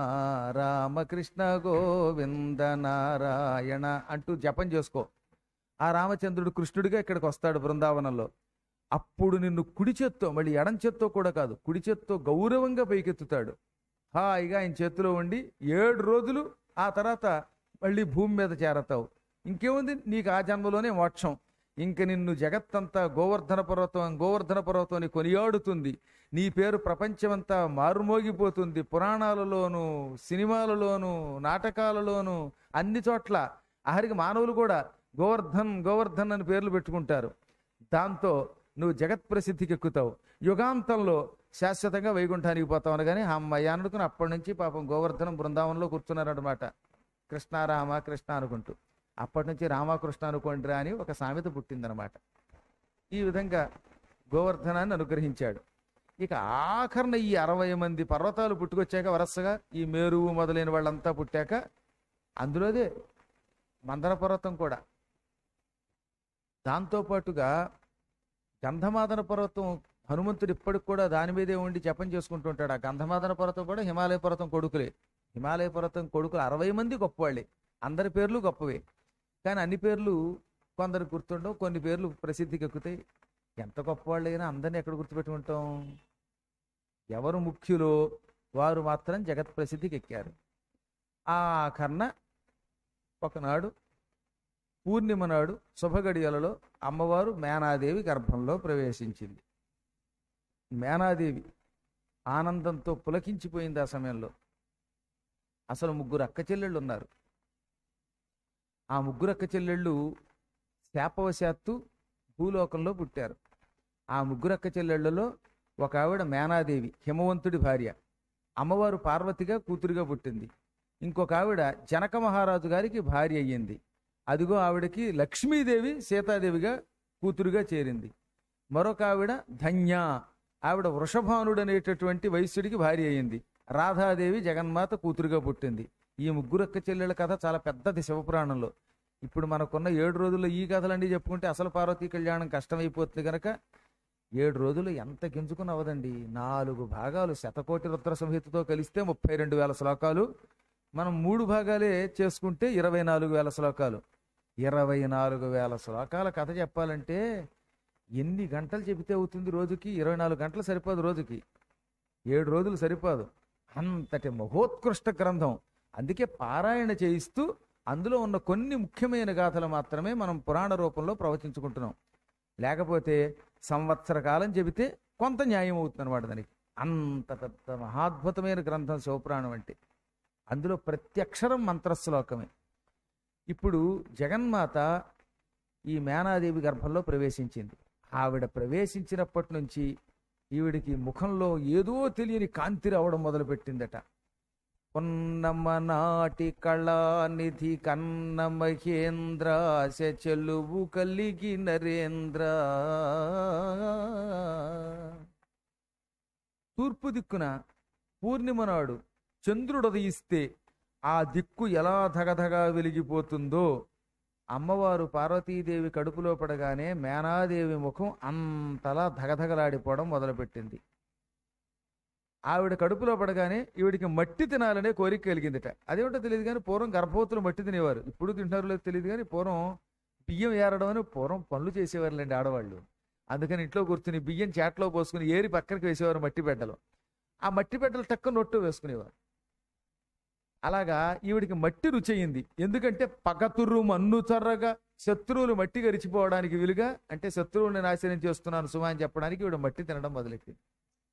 రామకృష్ణ గోవింద నారాయణ అంటూ జపం చేసుకో ఆ రామచంద్రుడు కృష్ణుడిగా ఇక్కడికి వస్తాడు బృందావనంలో అప్పుడు నిన్ను కుడి చేత్తో మళ్ళీ ఎడం చేత్తో కూడా కాదు కుడి చేత్తో గౌరవంగా పైకెత్తుతాడు హాయిగా ఆయన చేతిలో ఉండి ఏడు రోజులు ఆ తర్వాత మళ్ళీ భూమి మీద చేరతావు ఇంకేముంది నీకు ఆ జన్మలోనే మోక్షం ఇంక నిన్ను జగత్తంతా గోవర్ధన పర్వతం గోవర్ధన పర్వతం అని కొనియాడుతుంది నీ పేరు ప్రపంచమంతా మారుమోగిపోతుంది పురాణాలలోను సినిమాలలోను నాటకాలలోను అన్ని చోట్ల ఆఖరికి మానవులు కూడా గోవర్ధన్ గోవర్ధన్ అని పేర్లు పెట్టుకుంటారు దాంతో నువ్వు జగత్ ప్రసిద్ధికి ఎక్కుతావు యుగాంతంలో శాశ్వతంగా వైకుంఠానికి పోతావు అనగానే అమ్మయ్య అనుకుని అప్పటి నుంచి పాపం గోవర్ధనం బృందావనంలో కూర్చున్నారన్నమాట కృష్ణ రామ కృష్ణ అనుకుంటూ అప్పటి నుంచి రామకృష్ణ అనుకోండిరా అని ఒక సామెత పుట్టిందనమాట ఈ విధంగా గోవర్ధనాన్ని అనుగ్రహించాడు ఇక ఆఖరణ ఈ అరవై మంది పర్వతాలు పుట్టుకొచ్చాక వరసగా ఈ మేరువు మొదలైన వాళ్ళంతా పుట్టాక అందులోదే మందర పర్వతం కూడా దాంతోపాటుగా గంధమాదన పర్వతం హనుమంతుడు ఇప్పటికి కూడా దాని మీదే ఉండి జపం చేసుకుంటుంటాడు ఆ గంధమాదన పర్వతం కూడా హిమాలయ పర్వతం కొడుకులే హిమాలయ పర్వతం కొడుకులు అరవై మంది గొప్పవాళ్ళే అందరి పేర్లు గొప్పవే కానీ అన్ని పేర్లు కొందరు గుర్తుండవు కొన్ని పేర్లు ప్రసిద్ధికి ఎక్కుతాయి ఎంత గొప్పవాళ్ళైనా అందరినీ ఎక్కడ గుర్తుపెట్టుకుంటాం ఎవరు ముఖ్యులో వారు మాత్రం జగత్ ప్రసిద్ధికి ఎక్కారు ఆ కర్ణ ఒకనాడు పూర్ణిమ నాడు శుభగడియలలో అమ్మవారు మేనాదేవి గర్భంలో ప్రవేశించింది మేనాదేవి ఆనందంతో పులకించిపోయింది ఆ సమయంలో అసలు ముగ్గురు అక్క చెల్లెళ్ళు ఉన్నారు ఆ ముగ్గురు అక్క చెల్లెళ్ళు శాపవశాత్తు భూలోకంలో పుట్టారు ఆ ముగ్గురు అక్క చెల్లెళ్లలో ఒక ఆవిడ మేనాదేవి హిమవంతుడి భార్య అమ్మవారు పార్వతిగా కూతురుగా పుట్టింది ఇంకొక ఆవిడ జనక మహారాజు గారికి భార్య అయ్యింది అదిగో ఆవిడకి లక్ష్మీదేవి సీతాదేవిగా కూతురుగా చేరింది మరొక ఆవిడ ధన్య ఆవిడ వృషభానుడు అనేటటువంటి వైశ్యుడికి భార్య అయ్యింది రాధాదేవి జగన్మాత కూతురుగా పుట్టింది ఈ ముగ్గురు అక్క చెల్లెళ్ళ కథ చాలా పెద్దది శివపురాణంలో ఇప్పుడు మనకున్న ఏడు రోజుల్లో ఈ కథలన్నీ చెప్పుకుంటే అసలు పార్వతీ కళ్యాణం కష్టమైపోతుంది కనుక ఏడు రోజులు ఎంత గింజుకుని అవదండి నాలుగు భాగాలు శతకోటి రుద్ర సంహితతో కలిస్తే ముప్పై రెండు వేల శ్లోకాలు మనం మూడు భాగాలే చేసుకుంటే ఇరవై నాలుగు వేల శ్లోకాలు ఇరవై నాలుగు వేల శ్లోకాల కథ చెప్పాలంటే ఎన్ని గంటలు చెబితే అవుతుంది రోజుకి ఇరవై నాలుగు గంటలు సరిపోదు రోజుకి ఏడు రోజులు సరిపోదు అంతటి మహోత్కృష్ట గ్రంథం అందుకే పారాయణ చేయిస్తూ అందులో ఉన్న కొన్ని ముఖ్యమైన గాథలు మాత్రమే మనం పురాణ రూపంలో ప్రవచించుకుంటున్నాం లేకపోతే సంవత్సర కాలం చెబితే కొంత న్యాయం అవుతుంది అనమాట దానికి అంత పెద్ద మహాద్భుతమైన గ్రంథం శివపురాణం అంటే అందులో ప్రతి అక్షరం మంత్రశ్లోకమే ఇప్పుడు జగన్మాత ఈ మేనాదేవి గర్భంలో ప్రవేశించింది ఆవిడ ప్రవేశించినప్పటి నుంచి ఈవిడికి ముఖంలో ఏదో తెలియని కాంతి రావడం మొదలుపెట్టిందట పొన్నమ్మ నాటి కళానిధి కన్న మహేంద్ర చెలువు కలిగి నరేంద్ర తూర్పు దిక్కున పూర్ణిమ నాడు చంద్రుడు ఉదయిస్తే ఆ దిక్కు ఎలా ధగధగా వెలిగిపోతుందో అమ్మవారు పార్వతీదేవి కడుపులో పడగానే మేనాదేవి ముఖం అంతలా ధగధగలాడిపోవడం మొదలుపెట్టింది ఆవిడ కడుపులో పడగానే ఈవిడికి మట్టి తినాలనే కోరిక కలిగిందిట అదేమిటో తెలియదు కానీ పూర్వం గర్భవతులు మట్టి తినేవారు ఇప్పుడు తింటారో లేదో తెలియదు కానీ పూర్వం బియ్యం ఏరడం అని పూర్వం పనులు చేసేవారులేండి ఆడవాళ్ళు అందుకని ఇంట్లో కూర్చుని బియ్యం చేట్లో పోసుకుని ఏరి పక్కనకి వేసేవారు మట్టి బిడ్డలు ఆ మట్టి బిడ్డలు టక్క నొట్టు వేసుకునేవారు అలాగా ఈవిడికి మట్టి రుచి అయింది ఎందుకంటే పగతుర్రు మన్ను చర్రగా శత్రువులు మట్టి గరిచిపోవడానికి వీలుగా అంటే శత్రువుని నాశనం చేస్తున్నాను సుమా అని చెప్పడానికి ఈవిడ మట్టి తినడం మొదలెట్టింది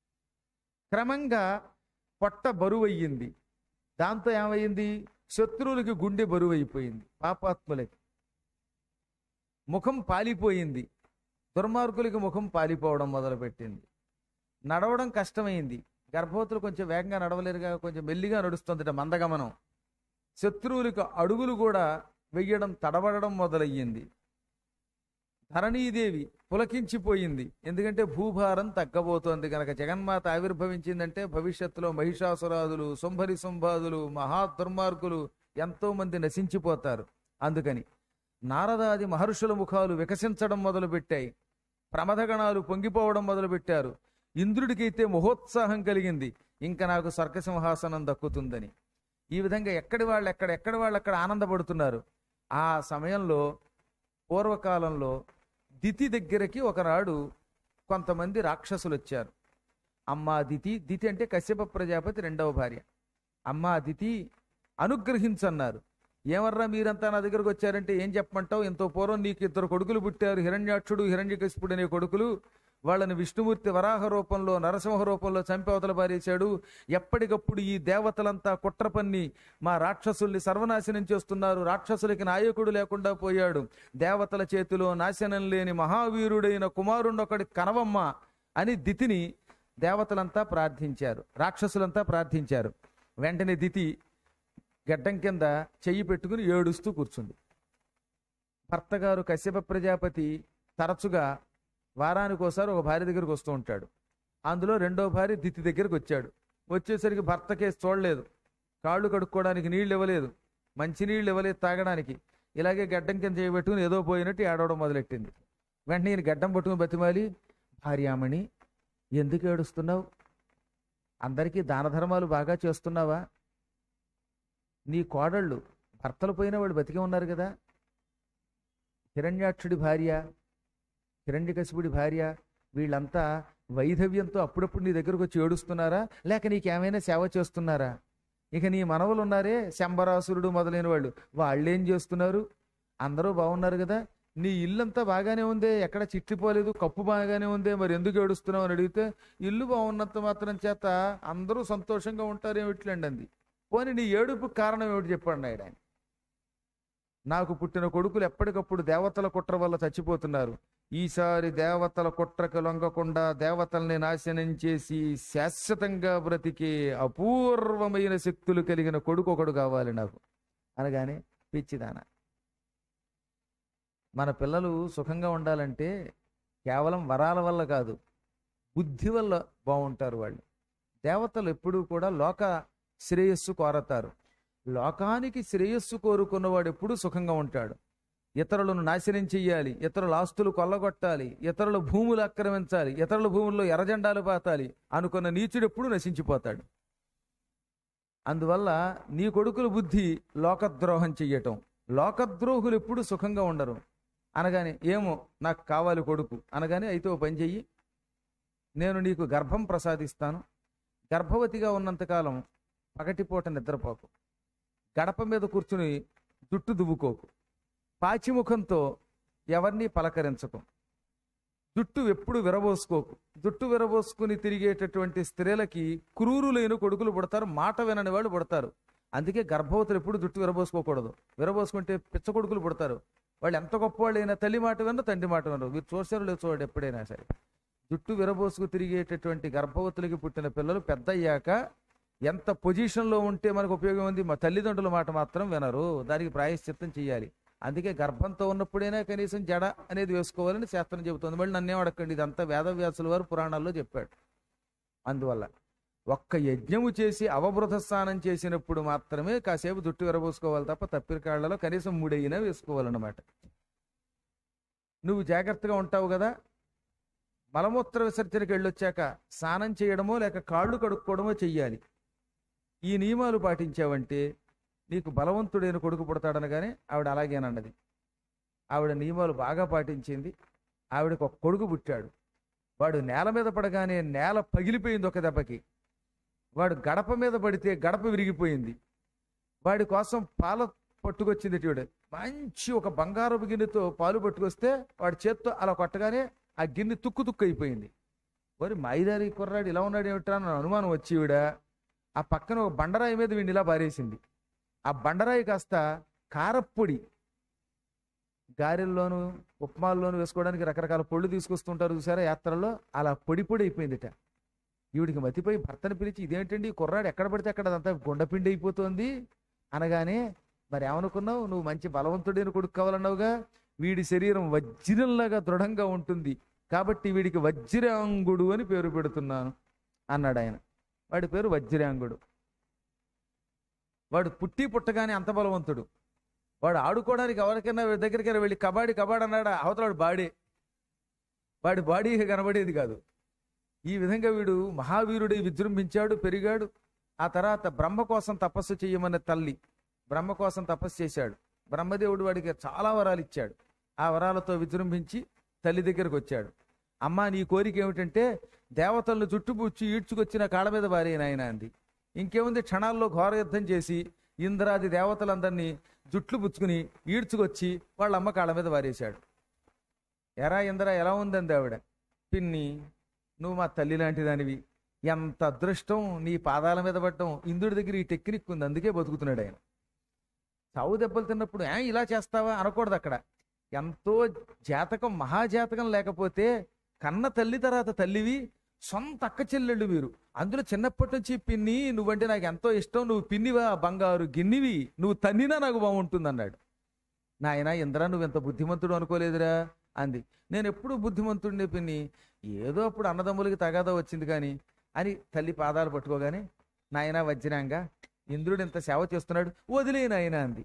క్రమంగా పొట్ట బరువు అయ్యింది దాంతో ఏమైంది శత్రువులకి గుండె బరువు అయిపోయింది పాపాత్ములకి ముఖం పాలిపోయింది దుర్మార్గులకి ముఖం పాలిపోవడం మొదలుపెట్టింది నడవడం కష్టమైంది గర్భవతులు కొంచెం వేగంగా నడవలేరుగా కొంచెం మెల్లిగా నడుస్తుందట మందగమనం శత్రువులకు అడుగులు కూడా వెయ్యడం తడబడడం మొదలయ్యింది ధరణీదేవి పులకించిపోయింది ఎందుకంటే భూభారం తగ్గబోతోంది కనుక జగన్మాత ఆవిర్భవించిందంటే భవిష్యత్తులో మహిషాసురాదులు శుంభరి శుంభాదులు మహా దుర్మార్గులు ఎంతో మంది నశించిపోతారు అందుకని నారదాది మహర్షుల ముఖాలు వికసించడం మొదలుపెట్టాయి ప్రమథగణాలు పొంగిపోవడం మొదలుపెట్టారు ఇంద్రుడికైతే మహోత్సాహం కలిగింది ఇంకా నాకు స్వర్గసింహాసనం దక్కుతుందని ఈ విధంగా ఎక్కడి వాళ్ళు ఎక్కడ ఎక్కడి వాళ్ళు అక్కడ ఆనందపడుతున్నారు ఆ సమయంలో పూర్వకాలంలో దితి దగ్గరకి ఒకనాడు కొంతమంది రాక్షసులు వచ్చారు అమ్మా దితి దితి అంటే కశ్యప ప్రజాపతి రెండవ భార్య అమ్మా దితి అనుగ్రహించన్నారు ఏమర్రా మీరంతా నా దగ్గరకు వచ్చారంటే ఏం చెప్పమంటావు ఎంతో పూర్వం నీకు ఇద్దరు కొడుకులు పుట్టారు హిరణ్యాక్షుడు హిరణ్యకశిపుడు అనే కొడుకులు వాళ్ళని విష్ణుమూర్తి వరాహ రూపంలో నరసింహ రూపంలో చంపి అవతల పారేశాడు ఎప్పటికప్పుడు ఈ దేవతలంతా కుట్ర పన్ని మా రాక్షసుల్ని సర్వనాశనం చేస్తున్నారు రాక్షసులకి నాయకుడు లేకుండా పోయాడు దేవతల చేతిలో నాశనం లేని మహావీరుడైన కుమారుండొకడి కనవమ్మ అని దితిని దేవతలంతా ప్రార్థించారు రాక్షసులంతా ప్రార్థించారు వెంటనే దితి గడ్డం కింద చెయ్యి పెట్టుకుని ఏడుస్తూ కూర్చుంది భర్తగారు కశ్యప ప్రజాపతి తరచుగా వారానికి ఒకసారి ఒక భార్య దగ్గరికి వస్తూ ఉంటాడు అందులో రెండో భార్య దితి దగ్గరికి వచ్చాడు వచ్చేసరికి భర్తకేసి చూడలేదు కాళ్ళు కడుక్కోవడానికి నీళ్ళు ఇవ్వలేదు మంచినీళ్ళు ఇవ్వలేదు తాగడానికి ఇలాగే గడ్డం కింద చేయబెట్టుకుని ఏదో పోయినట్టు ఏడవడం మొదలెట్టింది వెంటనే ఈయన గడ్డం పట్టుకుని బతిమాలి భార్యామణి ఎందుకు ఏడుస్తున్నావు అందరికీ దాన ధర్మాలు బాగా చేస్తున్నావా నీ కోడళ్ళు భర్తలు పోయిన వాళ్ళు బతికే ఉన్నారు కదా హిరణ్యాక్షుడి భార్య హిరణ్యకశిపుడి భార్య వీళ్ళంతా వైధవ్యంతో అప్పుడప్పుడు నీ దగ్గరకు వచ్చి ఏడుస్తున్నారా లేక నీకేమైనా సేవ చేస్తున్నారా ఇక నీ మనవలు ఉన్నారే శంబరాసురుడు మొదలైన వాళ్ళు వాళ్ళేం చేస్తున్నారు అందరూ బాగున్నారు కదా నీ ఇల్లంతా బాగానే ఉందే ఎక్కడ చిట్లిపోలేదు కప్పు బాగానే ఉందే మరి ఎందుకు ఏడుస్తున్నావు అని అడిగితే ఇల్లు బాగున్నంత మాత్రం చేత అందరూ సంతోషంగా ఉంటారు ఏమిట్లండి అంది పోనీ నీ ఏడుపు కారణం ఏమిటి చెప్పండి ఆయన నాకు పుట్టిన కొడుకులు ఎప్పటికప్పుడు దేవతల కుట్ర వల్ల చచ్చిపోతున్నారు ఈసారి దేవతల కుట్రకు లొంగకుండా దేవతల్ని నాశనం చేసి శాశ్వతంగా బ్రతికే అపూర్వమైన శక్తులు కలిగిన కొడుకు ఒకడు కావాలి నాకు అనగానే పిచ్చిదాన మన పిల్లలు సుఖంగా ఉండాలంటే కేవలం వరాల వల్ల కాదు బుద్ధి వల్ల బాగుంటారు వాళ్ళు దేవతలు ఎప్పుడూ కూడా లోక శ్రేయస్సు కోరతారు లోకానికి శ్రేయస్సు కోరుకున్నవాడు ఎప్పుడూ సుఖంగా ఉంటాడు ఇతరులను నాశనం చెయ్యాలి ఇతరుల ఆస్తులు కొల్లగొట్టాలి ఇతరుల భూములు ఆక్రమించాలి ఇతరుల భూముల్లో ఎర్రజెండాలు పాతాలి అనుకున్న నీచుడు ఎప్పుడు నశించిపోతాడు అందువల్ల నీ కొడుకుల బుద్ధి లోకద్రోహం చెయ్యటం లోకద్రోహులు ఎప్పుడు సుఖంగా ఉండరు అనగానే ఏమో నాకు కావాలి కొడుకు అనగానే అయితే ఓ పని చెయ్యి నేను నీకు గర్భం ప్రసాదిస్తాను గర్భవతిగా ఉన్నంతకాలం పగటిపూట నిద్రపోకు గడప మీద కూర్చుని జుట్టు దువ్వుకోకు పాచిముఖంతో ఎవరిని పలకరించకు జుట్టు ఎప్పుడు విరబోసుకోకు జుట్టు విరబోసుకుని తిరిగేటటువంటి స్త్రీలకి క్రూరులైన కొడుకులు పుడతారు మాట వినని వాళ్ళు పుడతారు అందుకే గర్భవతులు ఎప్పుడు జుట్టు విరబోసుకోకూడదు విరబోసుకుంటే పిచ్చ కొడుకులు పుడతారు వాళ్ళు ఎంత గొప్ప వాళ్ళు అయినా తల్లి మాట వినరు తండ్రి మాట వినరు మీరు చూసారు లేదు చూడండి ఎప్పుడైనా సరే జుట్టు విరబోసుకు తిరిగేటటువంటి గర్భవతులకి పుట్టిన పిల్లలు పెద్ద అయ్యాక ఎంత పొజిషన్లో ఉంటే మనకు ఉపయోగం ఉంది మా తల్లిదండ్రుల మాట మాత్రం వినరు దానికి ప్రాయశ్చిత్తం చేయాలి అందుకే గర్భంతో ఉన్నప్పుడైనా కనీసం జడ అనేది వేసుకోవాలని శాస్త్రం చెబుతుంది మళ్ళీ నన్నేం అడగండి ఇదంతా వేదవ్యాసుల వారు పురాణాల్లో చెప్పాడు అందువల్ల ఒక్క యజ్ఞము చేసి అవబృత స్నానం చేసినప్పుడు మాత్రమే కాసేపు జుట్టు విరబోసుకోవాలి తప్ప తప్పిన కాళ్ళలో కనీసం మూడైనా వేసుకోవాలన్నమాట నువ్వు జాగ్రత్తగా ఉంటావు కదా మలమూత్ర విసర్జనకి వెళ్ళొచ్చాక స్నానం చేయడమో లేక కాళ్ళు కడుక్కోవడమో చెయ్యాలి ఈ నియమాలు పాటించావంటే నీకు బలవంతుడైన కొడుకు పుడతాడనగానే ఆవిడ అలాగేనన్నది ఆవిడ నియమాలు బాగా పాటించింది ఆవిడకు ఒక కొడుకు పుట్టాడు వాడు నేల మీద పడగానే నేల పగిలిపోయింది ఒక దెబ్బకి వాడు గడప మీద పడితే గడప విరిగిపోయింది వాడి కోసం పాల పట్టుకొచ్చింది ఈవిడ మంచి ఒక బంగారపు గిన్నెతో పాలు పట్టుకొస్తే వాడి చేత్తో అలా కొట్టగానే ఆ గిన్నె తుక్కు తుక్కు అయిపోయింది మరి మైదారి కుర్రాడు ఇలా ఉన్నాడు ఏమిట్రా అని అనుమానం వచ్చి ఈవిడ ఆ పక్కన ఒక బండరాయి మీద వీడిని ఇలా పారేసింది ఆ బండరాయి కాస్త కారప్పొడి గారెల్లోను ఉప్మాల్లోను వేసుకోవడానికి రకరకాల పొళ్ళు తీసుకొస్తుంటారు చూసారా యాత్రలో అలా పొడి పొడి అయిపోయిందిట ఈవిడికి మతిపోయి భర్తను పిలిచి ఇదేంటండి ఈ కుర్రాడు ఎక్కడ పడితే అక్కడ అదంతా గుండెపిండి అయిపోతుంది అనగానే మరి ఏమనుకున్నావు నువ్వు మంచి బలవంతుడైన కొడుకు కావాలన్నావుగా వీడి శరీరం వజ్రంలాగా దృఢంగా ఉంటుంది కాబట్టి వీడికి వజ్రాంగుడు అని పేరు పెడుతున్నాను అన్నాడు ఆయన వాడి పేరు వజ్రాంగుడు వాడు పుట్టి పుట్టగానే అంత బలవంతుడు వాడు ఆడుకోవడానికి ఎవరికైనా వీడి దగ్గరికి వెళ్ళి కబాడీ కబాడీ అన్నాడా అవతలాడు బాడీ వాడి బాడీ కనబడేది కాదు ఈ విధంగా వీడు మహావీరుడై విజృంభించాడు పెరిగాడు ఆ తర్వాత బ్రహ్మ కోసం తపస్సు చేయమన్న తల్లి బ్రహ్మ కోసం తపస్సు చేశాడు బ్రహ్మదేవుడు వాడికి చాలా వరాలు ఇచ్చాడు ఆ వరాలతో విజృంభించి తల్లి దగ్గరకు వచ్చాడు అమ్మా నీ కోరిక ఏమిటంటే దేవతలను చుట్టుపుచ్చి ఈడ్చుకొచ్చిన కాళ్ళ మీద భారీ నాయన అంది ఇంకేముంది క్షణాల్లో ఘోర యుద్ధం చేసి ఇంద్రాది దేవతలందరినీ జుట్లు పుచ్చుకుని ఈడ్చుకొచ్చి వాళ్ళ అమ్మ కాళ్ళ మీద వారేశాడు ఎరా ఇంద్ర ఎలా ఉందంది ఆవిడ పిన్ని నువ్వు మా తల్లి లాంటి దానివి ఎంత అదృష్టం నీ పాదాల మీద పడటం ఇంద్రుడి దగ్గర ఈ టెక్నిక్ ఉంది అందుకే బతుకుతున్నాడు ఆయన చావు దెబ్బలు తిన్నప్పుడు ఏ ఇలా చేస్తావా అనకూడదు అక్కడ ఎంతో జాతకం మహాజాతకం లేకపోతే కన్న తల్లి తర్వాత తల్లివి సొంత అక్క చెల్లెళ్ళు మీరు అందులో చిన్నప్పటి నుంచి పిన్ని నువ్వంటే నాకు ఎంతో ఇష్టం నువ్వు పిన్నివా బంగారు గిన్నివి నువ్వు తన్నినా నాకు బాగుంటుంది అన్నాడు నాయన ఇంద్ర నువ్వు ఎంత బుద్ధిమంతుడు అనుకోలేదురా అంది నేను ఎప్పుడు బుద్ధిమంతుడిని పిన్ని ఏదో అప్పుడు అన్నదమ్ములకి తగాదా వచ్చింది కానీ అని తల్లి పాదాలు పట్టుకోగానే నాయన వజ్రాంగా ఇంద్రుడు ఇంత సేవ చేస్తున్నాడు వదిలే నాయన అంది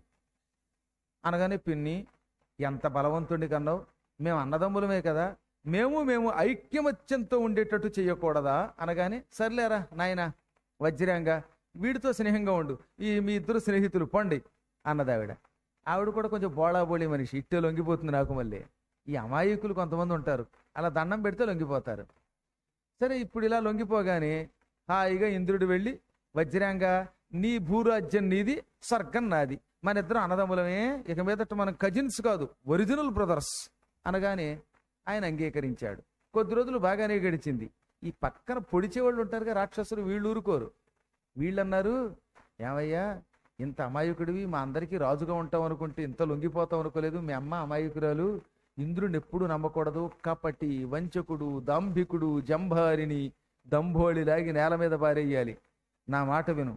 అనగానే పిన్ని ఎంత బలవంతుడి కన్నావు మేము అన్నదమ్ములమే కదా మేము మేము ఐక్యమత్యంతో ఉండేటట్టు చేయకూడదా అనగానే సర్లేరా నాయన వజ్రాంగా వీడితో స్నేహంగా ఉండు ఈ మీ ఇద్దరు స్నేహితులు పండి అన్నది ఆవిడ ఆవిడ కూడా కొంచెం బోళాబోళి మనిషి ఇట్టే లొంగిపోతుంది నాకు మళ్ళీ ఈ అమాయకులు కొంతమంది ఉంటారు అలా దండం పెడితే లొంగిపోతారు సరే ఇప్పుడు ఇలా లొంగిపోగానే హాయిగా ఇంద్రుడు వెళ్ళి వజ్రాంగా నీ భూరాజ్యం నీది స్వర్గం నాది మన ఇద్దరు అన్నదమ్ములమే ఇక మీదట మనం కజిన్స్ కాదు ఒరిజినల్ బ్రదర్స్ అనగానే ఆయన అంగీకరించాడు కొద్ది రోజులు బాగానే గడిచింది ఈ పక్కన పొడిచేవాళ్ళు ఉంటారుగా రాక్షసులు వీళ్ళు ఊరుకోరు వీళ్ళన్నారు ఏమయ్యా ఇంత అమాయకుడివి మా అందరికీ రాజుగా ఉంటాం అనుకుంటే ఇంత లొంగిపోతాం అనుకోలేదు మీ అమ్మ అమాయకురాలు ఇంద్రుని ఎప్పుడు నమ్మకూడదు కపటి వంచకుడు దాంభికుడు జంభారిని దంభోళిలాగి నేల మీద పారేయాలి నా మాట విను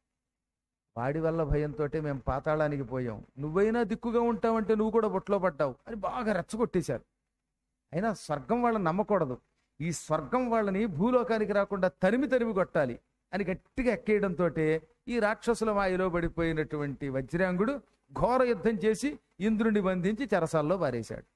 వాడి వల్ల భయంతో మేము పాతాళానికి పోయాం నువ్వైనా దిక్కుగా ఉంటావంటే నువ్వు కూడా బొట్లో పడ్డావు అని బాగా రెచ్చగొట్టేశారు అయినా స్వర్గం వాళ్ళని నమ్మకూడదు ఈ స్వర్గం వాళ్ళని భూలోకానికి రాకుండా తరిమి తరిమి కొట్టాలి అని గట్టిగా ఎక్కేయడంతో ఈ రాక్షసుల మాయలో పడిపోయినటువంటి వజ్రాంగుడు ఘోర యుద్ధం చేసి ఇంద్రుని బంధించి చెరసాల్లో పారేశాడు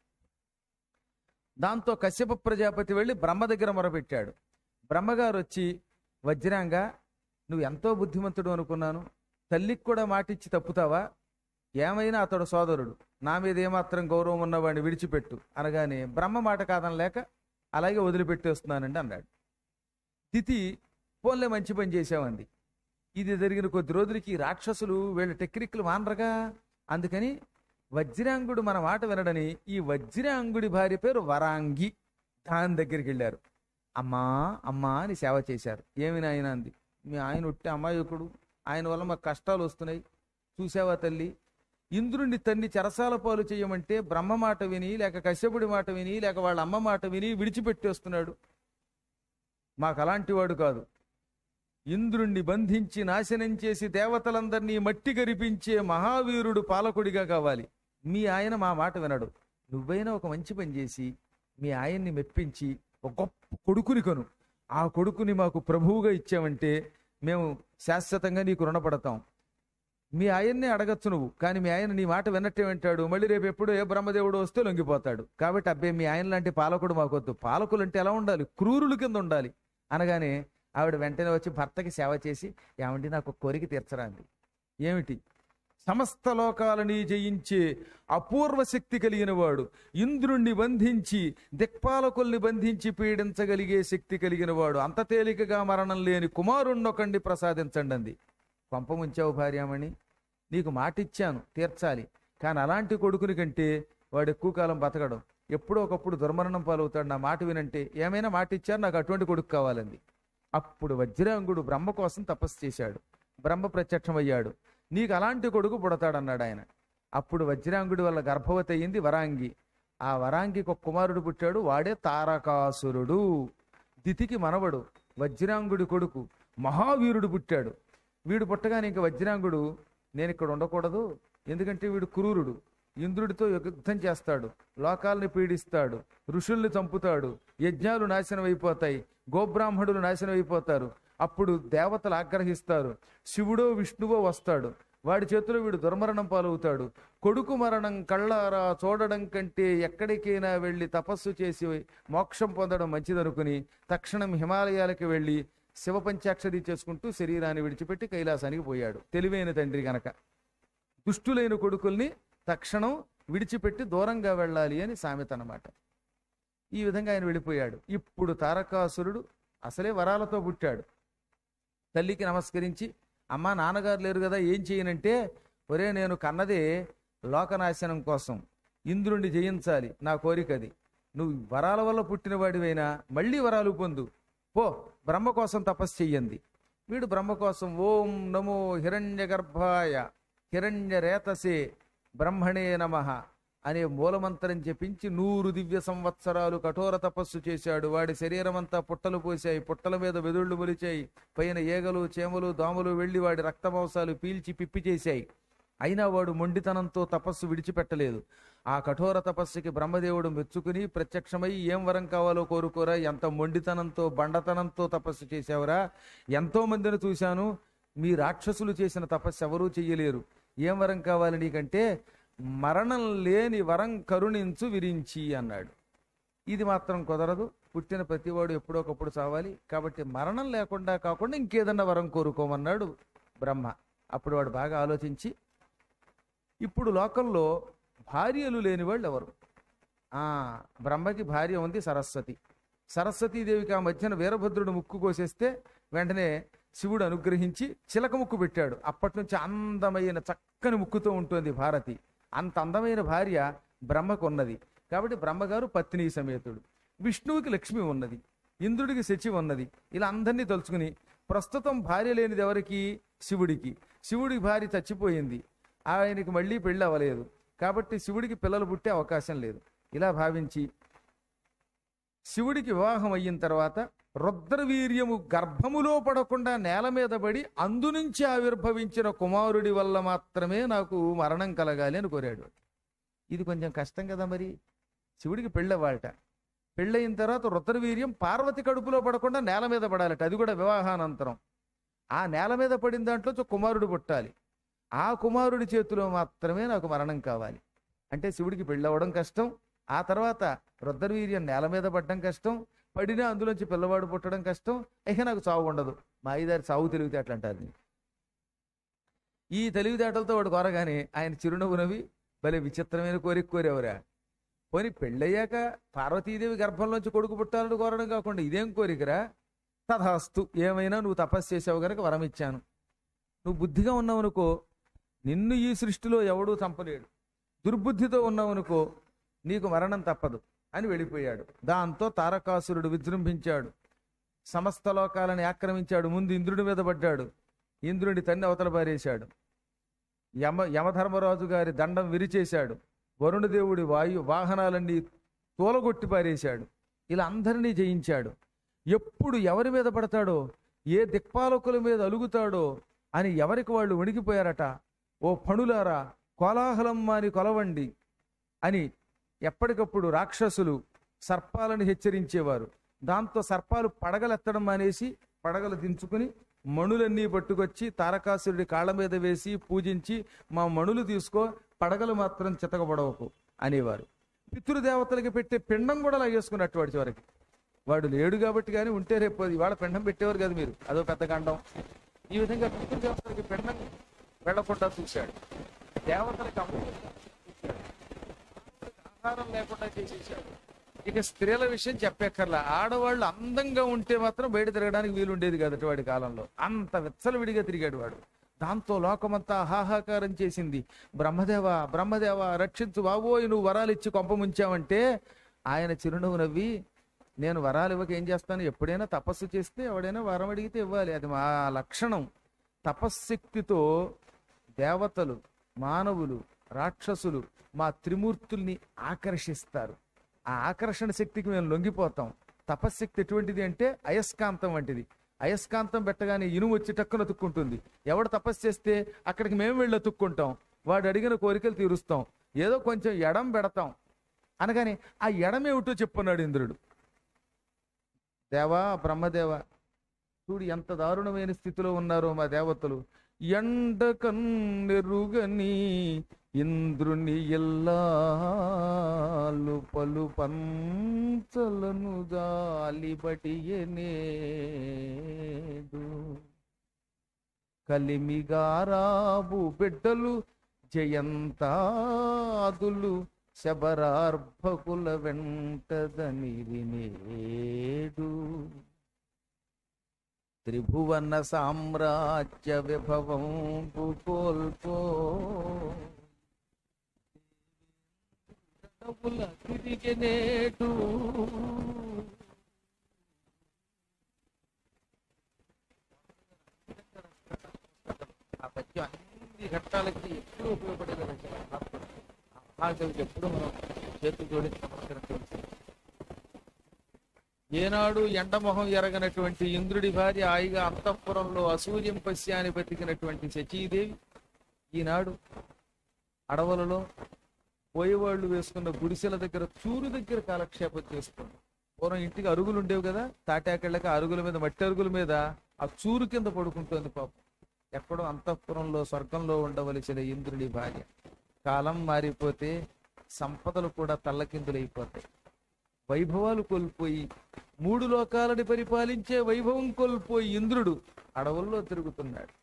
దాంతో కశ్యప ప్రజాపతి వెళ్ళి బ్రహ్మ దగ్గర మొరపెట్టాడు బ్రహ్మగారు వచ్చి వజ్రాంగా నువ్వు ఎంతో బుద్ధిమంతుడు అనుకున్నాను తల్లికి కూడా మాటిచ్చి తప్పుతావా ఏమైనా అతడు సోదరుడు నా మీద ఏమాత్రం గౌరవం ఉన్నవాడిని విడిచిపెట్టు అనగానే బ్రహ్మ మాట కాదనలేక అలాగే వదిలిపెట్టేస్తున్నానండి అన్నాడు తిథి పోన్లే మంచి పని చేసామంది ఇది జరిగిన కొద్ది రోజులకి ఈ రాక్షసులు వీళ్ళ టెక్నిక్లు మానరగా అందుకని వజ్రాంగుడు మన మాట వినడని ఈ వజ్రాంగుడి భార్య పేరు వరాంగి దాని దగ్గరికి వెళ్ళారు అమ్మా అమ్మా అని సేవ చేశారు ఏమి నాయన అంది మీ ఆయన ఉట్టి అమాయకుడు ఆయన వల్ల మాకు కష్టాలు వస్తున్నాయి చూసావా తల్లి ఇంద్రుణ్ణి తన్ని చెరసాల పాలు చేయమంటే బ్రహ్మ మాట విని లేక కశ్యపుడి మాట విని లేక వాళ్ళ అమ్మ మాట విని విడిచిపెట్టేస్తున్నాడు మాకు అలాంటి వాడు కాదు ఇంద్రుణ్ణి బంధించి నాశనం చేసి దేవతలందరినీ మట్టి గరిపించే మహావీరుడు పాలకుడిగా కావాలి మీ ఆయన మా మాట వినడు నువ్వైనా ఒక మంచి పని చేసి మీ ఆయన్ని మెప్పించి ఒక గొప్ప కొడుకుని కొను ఆ కొడుకుని మాకు ప్రభువుగా ఇచ్చావంటే మేము శాశ్వతంగా నీకు రుణపడతాం మీ ఆయన్నే అడగచ్చు నువ్వు కానీ మీ ఆయన నీ మాట విన్నట్టే వింటాడు మళ్ళీ రేపు ఎప్పుడు ఏ బ్రహ్మదేవుడు వస్తే లొంగిపోతాడు కాబట్టి అబ్బే మీ ఆయన లాంటి పాలకుడు మాకొద్దు పాలకులు అంటే ఎలా ఉండాలి క్రూరుల కింద ఉండాలి అనగానే ఆవిడ వెంటనే వచ్చి భర్తకి సేవ చేసి ఏమండి నాకు ఒక కోరిక తీర్చరా అంది ఏమిటి సమస్త లోకాలని జయించే అపూర్వ శక్తి కలిగిన వాడు ఇంద్రుణ్ణి బంధించి దిక్పాలకుల్ని బంధించి పీడించగలిగే శక్తి కలిగిన వాడు అంత తేలికగా మరణం లేని కుమారుణ్ణొకండి ప్రసాదించండి అంది పంప ముంచావు భార్యామణి నీకు మాట ఇచ్చాను తీర్చాలి కానీ అలాంటి కొడుకుని కంటే వాడు ఎక్కువ కాలం బతకడం ఎప్పుడో ఒకప్పుడు దుర్మరణం పాలవుతాడు నా మాట వినంటే ఏమైనా మాట ఇచ్చారు నాకు అటువంటి కొడుకు కావాలంది అప్పుడు వజ్రాంగుడు బ్రహ్మ కోసం తపస్సు చేశాడు బ్రహ్మ ప్రత్యక్షమయ్యాడు నీకు అలాంటి కొడుకు పుడతాడన్నాడు ఆయన అప్పుడు వజ్రాంగుడి వల్ల గర్భవతి అయ్యింది వరాంగి ఆ వరాంగికి ఒక కుమారుడు పుట్టాడు వాడే తారకాసురుడు దితికి మనవడు వజ్రాంగుడి కొడుకు మహావీరుడు పుట్టాడు వీడు పుట్టగానే ఇంక వజ్రాంగుడు నేను ఇక్కడ ఉండకూడదు ఎందుకంటే వీడు క్రూరుడు ఇంద్రుడితో యుద్ధం చేస్తాడు లోకాల్ని పీడిస్తాడు ఋషుల్ని చంపుతాడు యజ్ఞాలు నాశనం అయిపోతాయి గోబ్రాహ్మణులు నాశనం అయిపోతారు అప్పుడు దేవతలు ఆగ్రహిస్తారు శివుడో విష్ణువో వస్తాడు వాడి చేతిలో వీడు దుర్మరణం పాలవుతాడు కొడుకు మరణం కళ్ళారా చూడడం కంటే ఎక్కడికైనా వెళ్ళి తపస్సు చేసి మోక్షం పొందడం మంచిదనుకుని తక్షణం హిమాలయాలకు వెళ్ళి శివ పంచాక్షరి చేసుకుంటూ శరీరాన్ని విడిచిపెట్టి కైలాసానికి పోయాడు తెలివైన తండ్రి గనక దుష్టులైన కొడుకుల్ని తక్షణం విడిచిపెట్టి దూరంగా వెళ్ళాలి అని సామెత అన్నమాట ఈ విధంగా ఆయన వెళ్ళిపోయాడు ఇప్పుడు తారకాసురుడు అసలే వరాలతో పుట్టాడు తల్లికి నమస్కరించి అమ్మా నాన్నగారు లేరు కదా ఏం చేయనంటే ఒరే నేను కన్నదే లోకనాశనం కోసం ఇంద్రుణ్ణి జయించాలి నా కోరిక అది నువ్వు వరాల వల్ల పుట్టిన వాడివైనా మళ్ళీ వరాలు పొందు పో బ్రహ్మ కోసం తపస్సు చెయ్యండి వీడు బ్రహ్మ కోసం ఓం నమో హిరణ్య గర్భాయ హిరణ్య రేతసే బ్రహ్మణే నమ అనే మూలమంత్రం జపించి నూరు దివ్య సంవత్సరాలు కఠోర తపస్సు చేశాడు వాడి శరీరం అంతా పుట్టలు పోసాయి పుట్టల మీద వెదుళ్ళు మొలిచాయి పైన ఏగలు చేమలు దోమలు వెళ్లి వాడి రక్తమాంసాలు పీల్చి పిప్పి చేశాయి అయినా వాడు మొండితనంతో తపస్సు విడిచిపెట్టలేదు ఆ కఠోర తపస్సుకి బ్రహ్మదేవుడు మెచ్చుకుని ప్రత్యక్షమై ఏం వరం కావాలో కోరుకోరా ఎంత మొండితనంతో బండతనంతో తపస్సు చేశావురా ఎంతో మందిని చూశాను మీ రాక్షసులు చేసిన తపస్సు ఎవరూ చెయ్యలేరు ఏం వరం కావాలి నీకంటే మరణం లేని వరం కరుణించు విరించి అన్నాడు ఇది మాత్రం కుదరదు పుట్టిన ప్రతివాడు ఎప్పుడోకప్పుడు చావాలి కాబట్టి మరణం లేకుండా కాకుండా ఇంకేదన్నా వరం కోరుకోమన్నాడు బ్రహ్మ అప్పుడు వాడు బాగా ఆలోచించి ఇప్పుడు లోకంలో భార్యలు లేని వాళ్ళు ఎవరు ఆ బ్రహ్మకి భార్య ఉంది సరస్వతి సరస్వతీదేవికి ఆ మధ్యన వీరభద్రుడు ముక్కు కోసేస్తే వెంటనే శివుడు అనుగ్రహించి చిలక ముక్కు పెట్టాడు అప్పటి నుంచి అందమైన చక్కని ముక్కుతో ఉంటుంది భారతి అంత అందమైన భార్య బ్రహ్మకు ఉన్నది కాబట్టి బ్రహ్మగారు పత్ని సమేతుడు విష్ణువుకి లక్ష్మి ఉన్నది ఇంద్రుడికి శచి ఉన్నది ఇలా అందరినీ తలుచుకుని ప్రస్తుతం భార్య లేనిది ఎవరికి శివుడికి శివుడికి భార్య చచ్చిపోయింది ఆయనకి మళ్ళీ పెళ్ళి అవ్వలేదు కాబట్టి శివుడికి పిల్లలు పుట్టే అవకాశం లేదు ఇలా భావించి శివుడికి వివాహం అయిన తర్వాత రుద్రవీర్యము గర్భములో పడకుండా నేల మీద పడి అందునుంచి ఆవిర్భవించిన కుమారుడి వల్ల మాత్రమే నాకు మరణం కలగాలి అని కోరాడు ఇది కొంచెం కష్టం కదా మరి శివుడికి పెళ్ళవాళ్ళట పెళ్ళయిన తర్వాత రుద్రవీర్యం పార్వతి కడుపులో పడకుండా నేల మీద పడాలట అది కూడా వివాహానంతరం ఆ నేల మీద పడిన దాంట్లో ఒక కుమారుడు పుట్టాలి ఆ కుమారుడి చేతిలో మాత్రమే నాకు మరణం కావాలి అంటే శివుడికి పెళ్ళవడం కష్టం ఆ తర్వాత రుద్రవీర్యం నేల మీద పడడం కష్టం పడినా అందులోంచి పిల్లవాడు పుట్టడం కష్టం ఇక నాకు చావు ఉండదు మా ఐదారు చావు తెలివితేటలు అంటారు దీన్ని. ఈ తెలివితేటలతో వాడు కోరగానే ఆయన చిరునవ్వు నవ్వి భలే విచిత్రమైన కోరిక కోరేవరా పోనీ పెళ్ళయ్యాక పార్వతీదేవి గర్భంలోంచి కొడుకు పుట్టాలని కోరడం కాకుండా ఇదేం కోరికరా తథాస్తు ఏమైనా నువ్వు తపస్సు చేసావు గనక వరం ఇచ్చాను నువ్వు బుద్ధిగా ఉన్నావనుకో నిన్ను ఈ సృష్టిలో ఎవడూ చంపలేడు దుర్బుద్ధితో ఉన్నావనుకో నీకు మరణం తప్పదు అని వెళ్ళిపోయాడు దాంతో తారకాసురుడు విజృంభించాడు సమస్త లోకాలని ఆక్రమించాడు ముందు ఇంద్రుడి మీద పడ్డాడు ఇంద్రుడి తన్ని అవతల పారేశాడు యమ యమధర్మరాజు గారి దండం విరిచేశాడు వరుణదేవుడి వాయు వాహనాలన్నీ తోలగొట్టి పారేశాడు ఇలా అందరినీ జయించాడు ఎప్పుడు ఎవరి మీద పడతాడో ఏ దిక్పాలకుల మీద అలుగుతాడో అని ఎవరికి వాళ్ళు వణికిపోయారట ఓ పణులారా కోలాహలం మాని కొలవండి అని ఎప్పటికప్పుడు రాక్షసులు సర్పాలను హెచ్చరించేవారు దాంతో సర్పాలు పడగలెత్తడం మానేసి పడగలు దించుకుని మణులన్నీ పట్టుకొచ్చి తారకాసురుడి కాళ్ళ మీద వేసి పూజించి మా మణులు తీసుకో పడగలు మాత్రం చితకబడవకు అనేవారు పితృదేవతలకి పెట్టే పిండం కూడా లాగేసుకున్నట్టు వాడి చివరికి వాడు లేడు కాబట్టి కానీ ఉంటే రేపు ఇవాళ పిండం పెట్టేవారు కదా మీరు అదో పెద్ద గండం ఈ విధంగా పితృదేవతలకి పిండం వెళ్లకుండా చూశాడు దేవతలకి అమృతం చూశాడు. ఆహారం లేకుండా చేసేసాడు ఇక స్త్రీల విషయం చెప్పక్కర్లా ఆడవాళ్ళు అందంగా ఉంటే మాత్రం బయట తిరగడానికి వీలు ఉండేది కదటి వాడి కాలంలో అంత విచ్చలవిడిగా తిరిగాడు వాడు దాంతో లోకమంతా హాహాకారం చేసింది బ్రహ్మదేవ బ్రహ్మదేవ రక్షించు బాబోయ్ నువ్వు వరాలు ఇచ్చి కొంప ముంచావంటే ఆయన చిరునవ్వు నవ్వి నేను వరాలు ఇవ్వక ఏం చేస్తాను ఎప్పుడైనా తపస్సు చేస్తే ఎవడైనా వరం అడిగితే ఇవ్వాలి అది మా లక్షణం తపశ్శక్తితో దేవతలు మానవులు రాక్షసులు మా త్రిమూర్తుల్ని ఆకర్షిస్తారు ఆ ఆకర్షణ శక్తికి మేము లొంగిపోతాం తపశ్శక్తి ఎటువంటిది అంటే అయస్కాంతం వంటిది అయస్కాంతం పెట్టగానే ఇనుము వచ్చి టక్కున అతుక్కుంటుంది ఎవడు తపస్సు చేస్తే అక్కడికి మేము వెళ్ళి అతుక్కుంటాం వాడు అడిగిన కోరికలు తీరుస్తాం ఏదో కొంచెం ఎడం పెడతాం అనగానే ఆ ఎడమేమిటో చెప్పున్నాడు ఇంద్రుడు దేవా బ్రహ్మదేవ చూడు ఎంత దారుణమైన స్థితిలో ఉన్నారో మా దేవతలు ఎండకన్నెరుగని ఇంద్రుని ఎల్లాలు పలు పంచలను జాలిబటియనేడు కలిమిగారాబు బిడ్డలు జయంతాదులు శబరార్భకుల వెంటదనిరినేడు త్రిభువన సామ్రాజ్య విభవం కోల్పో తిరిగినేటు ఆ పద్యం అన్ని ఘట్టాలకి ఎప్పుడు ఉపయోగపడేది రచన. ఆ మహాకవికి ఎప్పుడు మనం చేతులు జోడించి నమస్కరించవలసింది. ఏనాడు ఎండమొహం ఎరగనటువంటి ఇంద్రుడి భార్య హాయిగా అంతఃపురంలో అసూర్యం పశ్యాన్ని బతికినటువంటి శచీదేవి ఈనాడు అడవులలో పోయేవాళ్ళు వేసుకున్న గుడిసెల దగ్గర చూరు దగ్గర కాలక్షేపం చేస్తుంది పూర్వం ఇంటికి అరుగులు ఉండేవి కదా తాటాకెళ్ళక అరుగుల మీద మట్టి అరుగుల మీద ఆ చూరు కింద పడుకుంటోంది పాపం ఎక్కడో అంతఃపురంలో స్వర్గంలో ఉండవలసిన ఇంద్రుడి భార్య కాలం మారిపోతే సంపదలు కూడా తల్లకిందులైపోతాయి వైభవాలు కోల్పోయి మూడు లోకాలని పరిపాలించే వైభవం కోల్పోయి ఇంద్రుడు అడవుల్లో తిరుగుతున్నాడు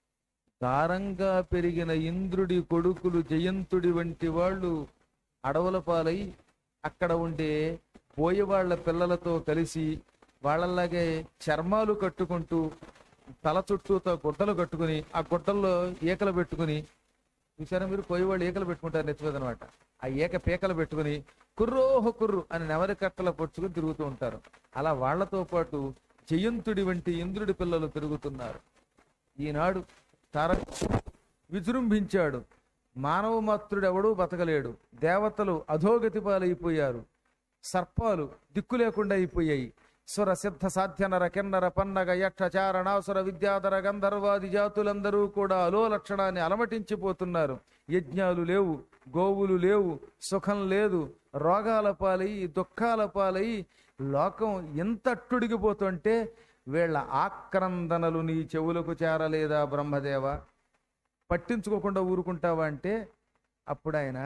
దారంగా పెరిగిన ఇంద్రుడి కొడుకులు జయంతుడి వంటి వాళ్ళు అడవుల పాలై అక్కడ ఉండే పోయేవాళ్ల పిల్లలతో కలిసి వాళ్ళలాగే చర్మాలు కట్టుకుంటూ తల చుట్టూతో గుడ్డలు కట్టుకుని ఆ గుడ్డల్లో ఈకలు పెట్టుకుని చూసారా మీరు పోయేవాళ్ళు ఈకలు పెట్టుకుంటారు నెత్తిమీద అనమాట ఆ ఈక పీకలు పెట్టుకుని కుర్రోహ కుర్రు అని నెవరి కట్టలు పొడుచుకుని తిరుగుతూ ఉంటారు అలా వాళ్ళతో పాటు జయంతుడి వంటి ఇంద్రుడి పిల్లలు తిరుగుతున్నారు ఈనాడు తార విజృంభించాడు మానవ మాతృడెవడూ బతకలేడు దేవతలు అధోగతి పాలైపోయారు సర్పాలు దిక్కు లేకుండా అయిపోయాయి సుర సిద్ధ సాధ్య నర కిన్నర పన్నగ యక్ష చారణాసుర విద్యాధర గంధర్వాది జాతులందరూ కూడా అలో లక్షణాన్ని అలమటించిపోతున్నారు యజ్ఞాలు లేవు గోవులు లేవు సుఖం లేదు రోగాల పాలై దుఃఖాల పాలై లోకం ఎంత అట్టుడిగిపోతుంటే వీళ్ళ ఆక్రందనలు నీ చెవులకు చేరలేదా బ్రహ్మదేవ పట్టించుకోకుండా ఊరుకుంటావా అంటే అప్పుడు ఆయన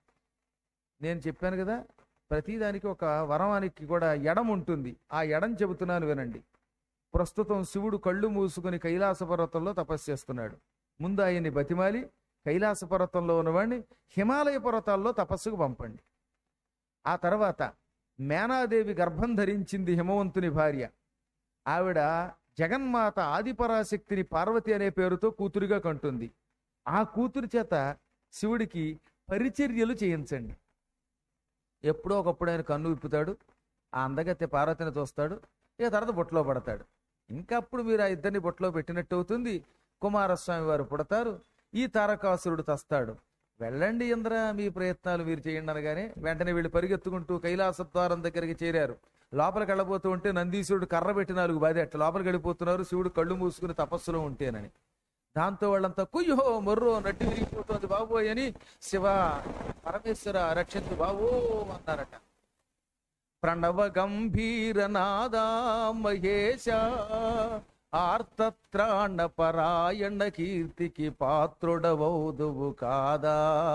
నేను చెప్పాను కదా ప్రతిదానికి ఒక వరమానికి కూడా ఎడం ఉంటుంది ఆ ఎడం చెబుతున్నాను వినండి ప్రస్తుతం శివుడు కళ్ళు మూసుకుని కైలాస పర్వతంలో తపస్సు చేస్తున్నాడు ముందు ఆయన్ని బతిమాలి కైలాస పర్వతంలో ఉన్నవాడిని హిమాలయ పర్వతాల్లో తపస్సుకు పంపండి ఆ తర్వాత మేనాదేవి గర్భం ధరించింది హిమవంతుని భార్య ఆవిడ జగన్మాత ఆదిపరాశక్తిని పార్వతి అనే పేరుతో కూతురిగా కంటుంది ఆ కూతురి చేత శివుడికి పరిచర్యలు చేయించండి ఎప్పుడో ఒకప్పుడు ఆయన కన్ను విప్పుతాడు ఆ అందగత్తె పార్వతిని చూస్తాడు ఇక తర్వాత బొట్లో పడతాడు ఇంకా అప్పుడు మీరు ఆ ఇద్దరిని బొట్లో పెట్టినట్టు అవుతుంది కుమారస్వామి వారు పుడతారు ఈ తారకాసురుడు తస్తాడు వెళ్ళండి ఇంద్ర మీ ప్రయత్నాలు మీరు చేయండి అనగానే వెంటనే వీళ్ళు పరిగెత్తుకుంటూ కైలాస ద్వారం దగ్గరికి చేరారు లోపలికి వెళ్ళబోతూ ఉంటే నందీశ్వరుడు కర్ర పెట్టి నాలుగు బాధి అట్లా లోపలికి వెళ్ళిపోతున్నారు శివుడు కళ్ళు మూసుకుని తపస్సులో ఉంటేనని దాంతో వాళ్ళంతా కుయ్యో మొర్రో నడ్డి విరిగిపోతుంది బాబోయ్ అని శివ పరమేశ్వర రక్షించు బాబో అన్నారట ప్రణవ గంభీర నాదా మహేశ ఆర్తత్రాణ పరాయణ కీర్తికి పాత్రుడవౌదువు కాదా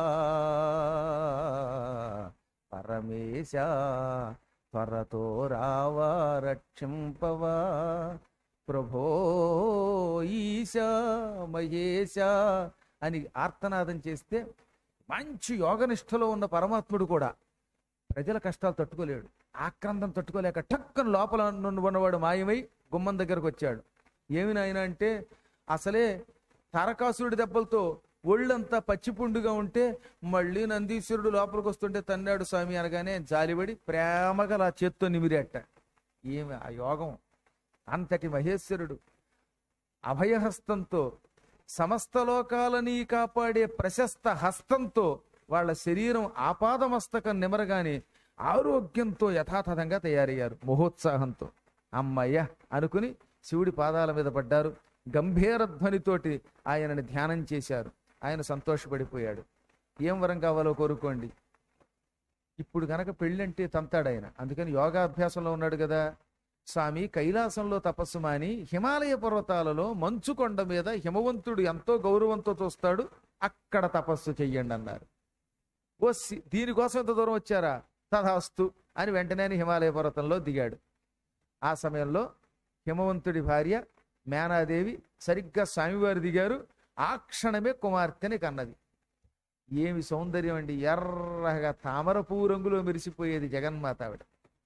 పరమేశ త్వరతో రావా రక్షింపవా ప్రభో ఈశ మహేశ అని ఆర్తనాదం చేస్తే మంచి యోగనిష్టలో ఉన్న పరమాత్ముడు కూడా ప్రజల కష్టాలు తట్టుకోలేడు ఆక్రందం తట్టుకోలేక టక్కన లోపల నుండి ఉన్నవాడు మాయమై గుమ్మం దగ్గరకు వచ్చాడు ఏమి నాయన అంటే అసలే తారకాసురుడి దెబ్బలతో ఒళ్ళంతా పచ్చిపుండుగా ఉంటే మళ్ళీ నందీశ్వరుడు లోపలికి వస్తుంటే తన్నాడు స్వామి అనగానే జాలిపడి ప్రేమగా అలా చేత్తో నిమిరేట ఏమి ఆ యోగం అంతటి మహేశ్వరుడు అభయహస్తంతో సమస్త లోకాలని కాపాడే ప్రశస్త హస్తంతో వాళ్ళ శరీరం ఆపాదమస్తకం నిమరగానే ఆరోగ్యంతో యథాతథంగా తయారయ్యారు మహోత్సాహంతో అమ్మయ్య అనుకుని శివుడి పాదాల మీద పడ్డారు గంభీర ధ్వనితోటి ఆయనని ధ్యానం చేశారు ఆయన సంతోషపడిపోయాడు ఏం వరం కావాలో కోరుకోండి ఇప్పుడు గనక పెళ్ళంటే తంతాడు ఆయన అందుకని యోగాభ్యాసంలో ఉన్నాడు కదా స్వామి కైలాసంలో తపస్సు మాని హిమాలయ పర్వతాలలో మంచు కొండ మీద హిమవంతుడు ఎంతో గౌరవంతో చూస్తాడు అక్కడ తపస్సు చెయ్యండి అన్నారు ఓ సి- దీనికోసం ఎంత దూరం వచ్చారా తథాస్తు అని వెంటనే ఆయన హిమాలయ పర్వతంలో దిగాడు ఆ సమయంలో హిమవంతుడి భార్య మేనాదేవి సరిగ్గా స్వామివారు దిగారు ఆ క్షణమే కుమార్తెని కన్నది ఏమి సౌందర్యం అండి ఎర్రగా తామర పువ్వు రంగులో మెరిసిపోయేది జగన్మాత ఆవిడ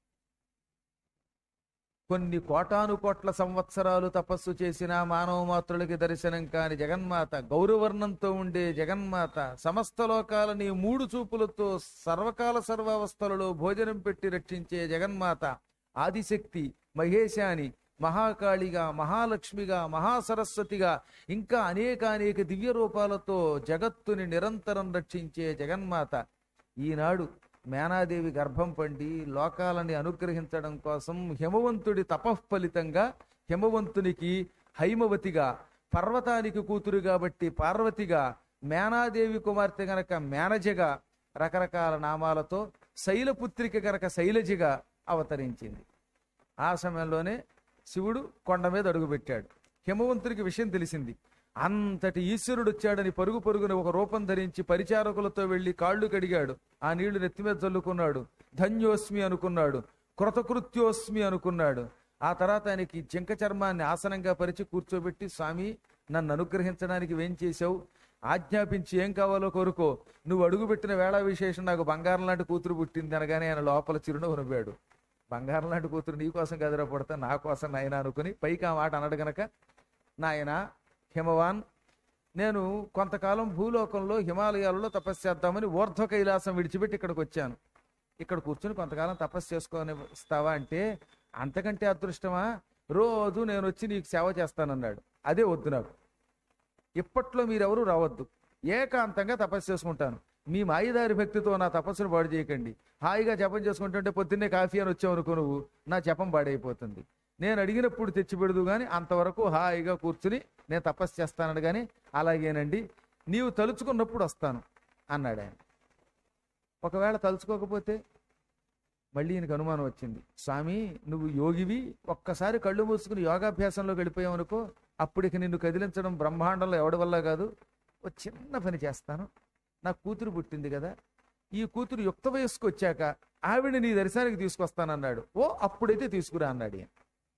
కొన్ని కోటాను కోట్ల సంవత్సరాలు తపస్సు చేసిన మానవ మాత్రులకి దర్శనం కాని జగన్మాత గౌరవర్ణంతో ఉండే జగన్మాత సమస్త లోకాలని మూడు చూపులతో సర్వకాల సర్వావస్థలలో భోజనం పెట్టి రక్షించే జగన్మాత ఆదిశక్తి మహేశాని మహాకాళిగా మహాలక్ష్మిగా మహాసరస్వతిగా ఇంకా అనేక అనేక దివ్య రూపాలతో జగత్తుని నిరంతరం రక్షించే జగన్మాత ఈనాడు మేనాదేవి గర్భం పండి లోకాలని అనుగ్రహించడం కోసం హిమవంతుడి తపఃఫలితంగా హిమవంతునికి హైమవతిగా పర్వతానికి కూతురు కాబట్టి పార్వతిగా మేనాదేవి కుమార్తె గనక మేనజగా రకరకాల నామాలతో శైలపుత్రిక గనక శైలజిగా అవతరించింది ఆ సమయంలోనే శివుడు కొండ మీద అడుగుపెట్టాడు హిమవంతుడికి విషయం తెలిసింది అంతటి ఈశ్వరుడు వచ్చాడని పరుగు పరుగున ఒక రూపం ధరించి పరిచారకులతో వెళ్లి కాళ్ళు కడిగాడు ఆ నీళ్లు నెత్తి మీద చల్లుకున్నాడు ధన్యోస్మి అనుకున్నాడు కృతకృత్యోస్మి అనుకున్నాడు ఆ తర్వాత ఆయనకి జింక చర్మాన్ని ఆసనంగా పరిచి కూర్చోబెట్టి స్వామి నన్ను అనుగ్రహించడానికి ఏం చేశావు ఆజ్ఞాపించి ఏం కావాలో కోరుకో నువ్వు అడుగుపెట్టిన వేళ విశేషం నాకు బంగారం లాంటి కూతురు పుట్టింది అనగానే ఆయన లోపల చిరునవ్వు నవ్వాడు బంగారం లాంటి కూతురు నీ కోసం కదరా పుడతా నా కోసం నాయన అనుకుని పైకి ఆ మాట అన్నాడు గనక నాయన హిమవాన్ నేను కొంతకాలం భూలోకంలో హిమాలయాలలో తపస్సు చేద్దామని ఊర్ధ్వ కైలాసం విడిచిపెట్టి ఇక్కడికి వచ్చాను ఇక్కడ కూర్చుని కొంతకాలం తపస్సు చేసుకొని ఇస్తావా అంటే అంతకంటే అదృష్టమా రోజు నేను వచ్చి నీకు సేవ చేస్తానన్నాడు అదే వద్దు నాకు ఇప్పట్లో మీరెవరూ రావద్దు ఏకాంతంగా తపస్సు చేసుకుంటాను మీ మాయిదారి భక్తితో నా తపస్సును పాడు చేయకండి హాయిగా జపం చేసుకుంటుంటే పొద్దున్నే కాఫీ అని వచ్చావు అనుకో నువ్వు నా జపం పాడైపోతుంది నేను అడిగినప్పుడు తెచ్చి పెడదు కానీ అంతవరకు హాయిగా కూర్చుని నేను తపస్సు చేస్తానని కానీ అలాగేనండి నీవు తలుచుకున్నప్పుడు వస్తాను అన్నాడు ఆయన ఒకవేళ తలుచుకోకపోతే మళ్ళీ ఈయనకు అనుమానం వచ్చింది స్వామి నువ్వు యోగివి ఒక్కసారి కళ్ళు మూసుకుని యోగాభ్యాసంలో గడిపోయావు అనుకో అప్పటికి నిన్ను కదిలించడం బ్రహ్మాండంలో ఎవడి వల్ల కాదు ఒక చిన్న పని చేస్తాను నా కూతురు పుట్టింది కదా ఈ కూతురు యుక్త వయస్సుకు వచ్చాక ఆవిడ నీ దర్శనానికి తీసుకొస్తానన్నాడు ఓ అప్పుడైతే తీసుకురా అన్నాడు ఈయన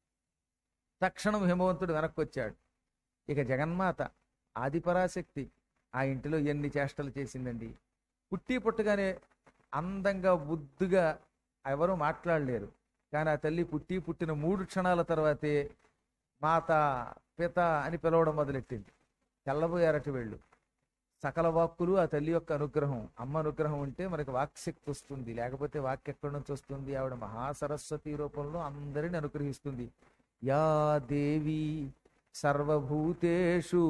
తక్షణం హిమవంతుడు వెనక్కి వచ్చాడు ఇక జగన్మాత ఆదిపరాశక్తి ఆ ఇంటిలో ఎన్ని చేష్టలు చేసిందండి పుట్టి పుట్టగానే అందంగా బుద్ధిగా ఎవరూ మాట్లాడలేరు కానీ ఆ తల్లి పుట్టి పుట్టిన మూడు క్షణాల తర్వాతే మాత పిత అని పిలవడం మొదలెట్టింది తెల్లబోయారట వీళ్ళు సకల వాక్కులు ఆ తల్లి యొక్క అనుగ్రహం అమ్మ అనుగ్రహం ఉంటే మనకి వాక్శక్తి వస్తుంది లేకపోతే వాక్ ఎక్కడి నుంచి వస్తుంది ఆవిడ మహాసరస్వతి రూపంలో అందరిని అనుగ్రహిస్తుంది యా దేవి సర్వభూతేషు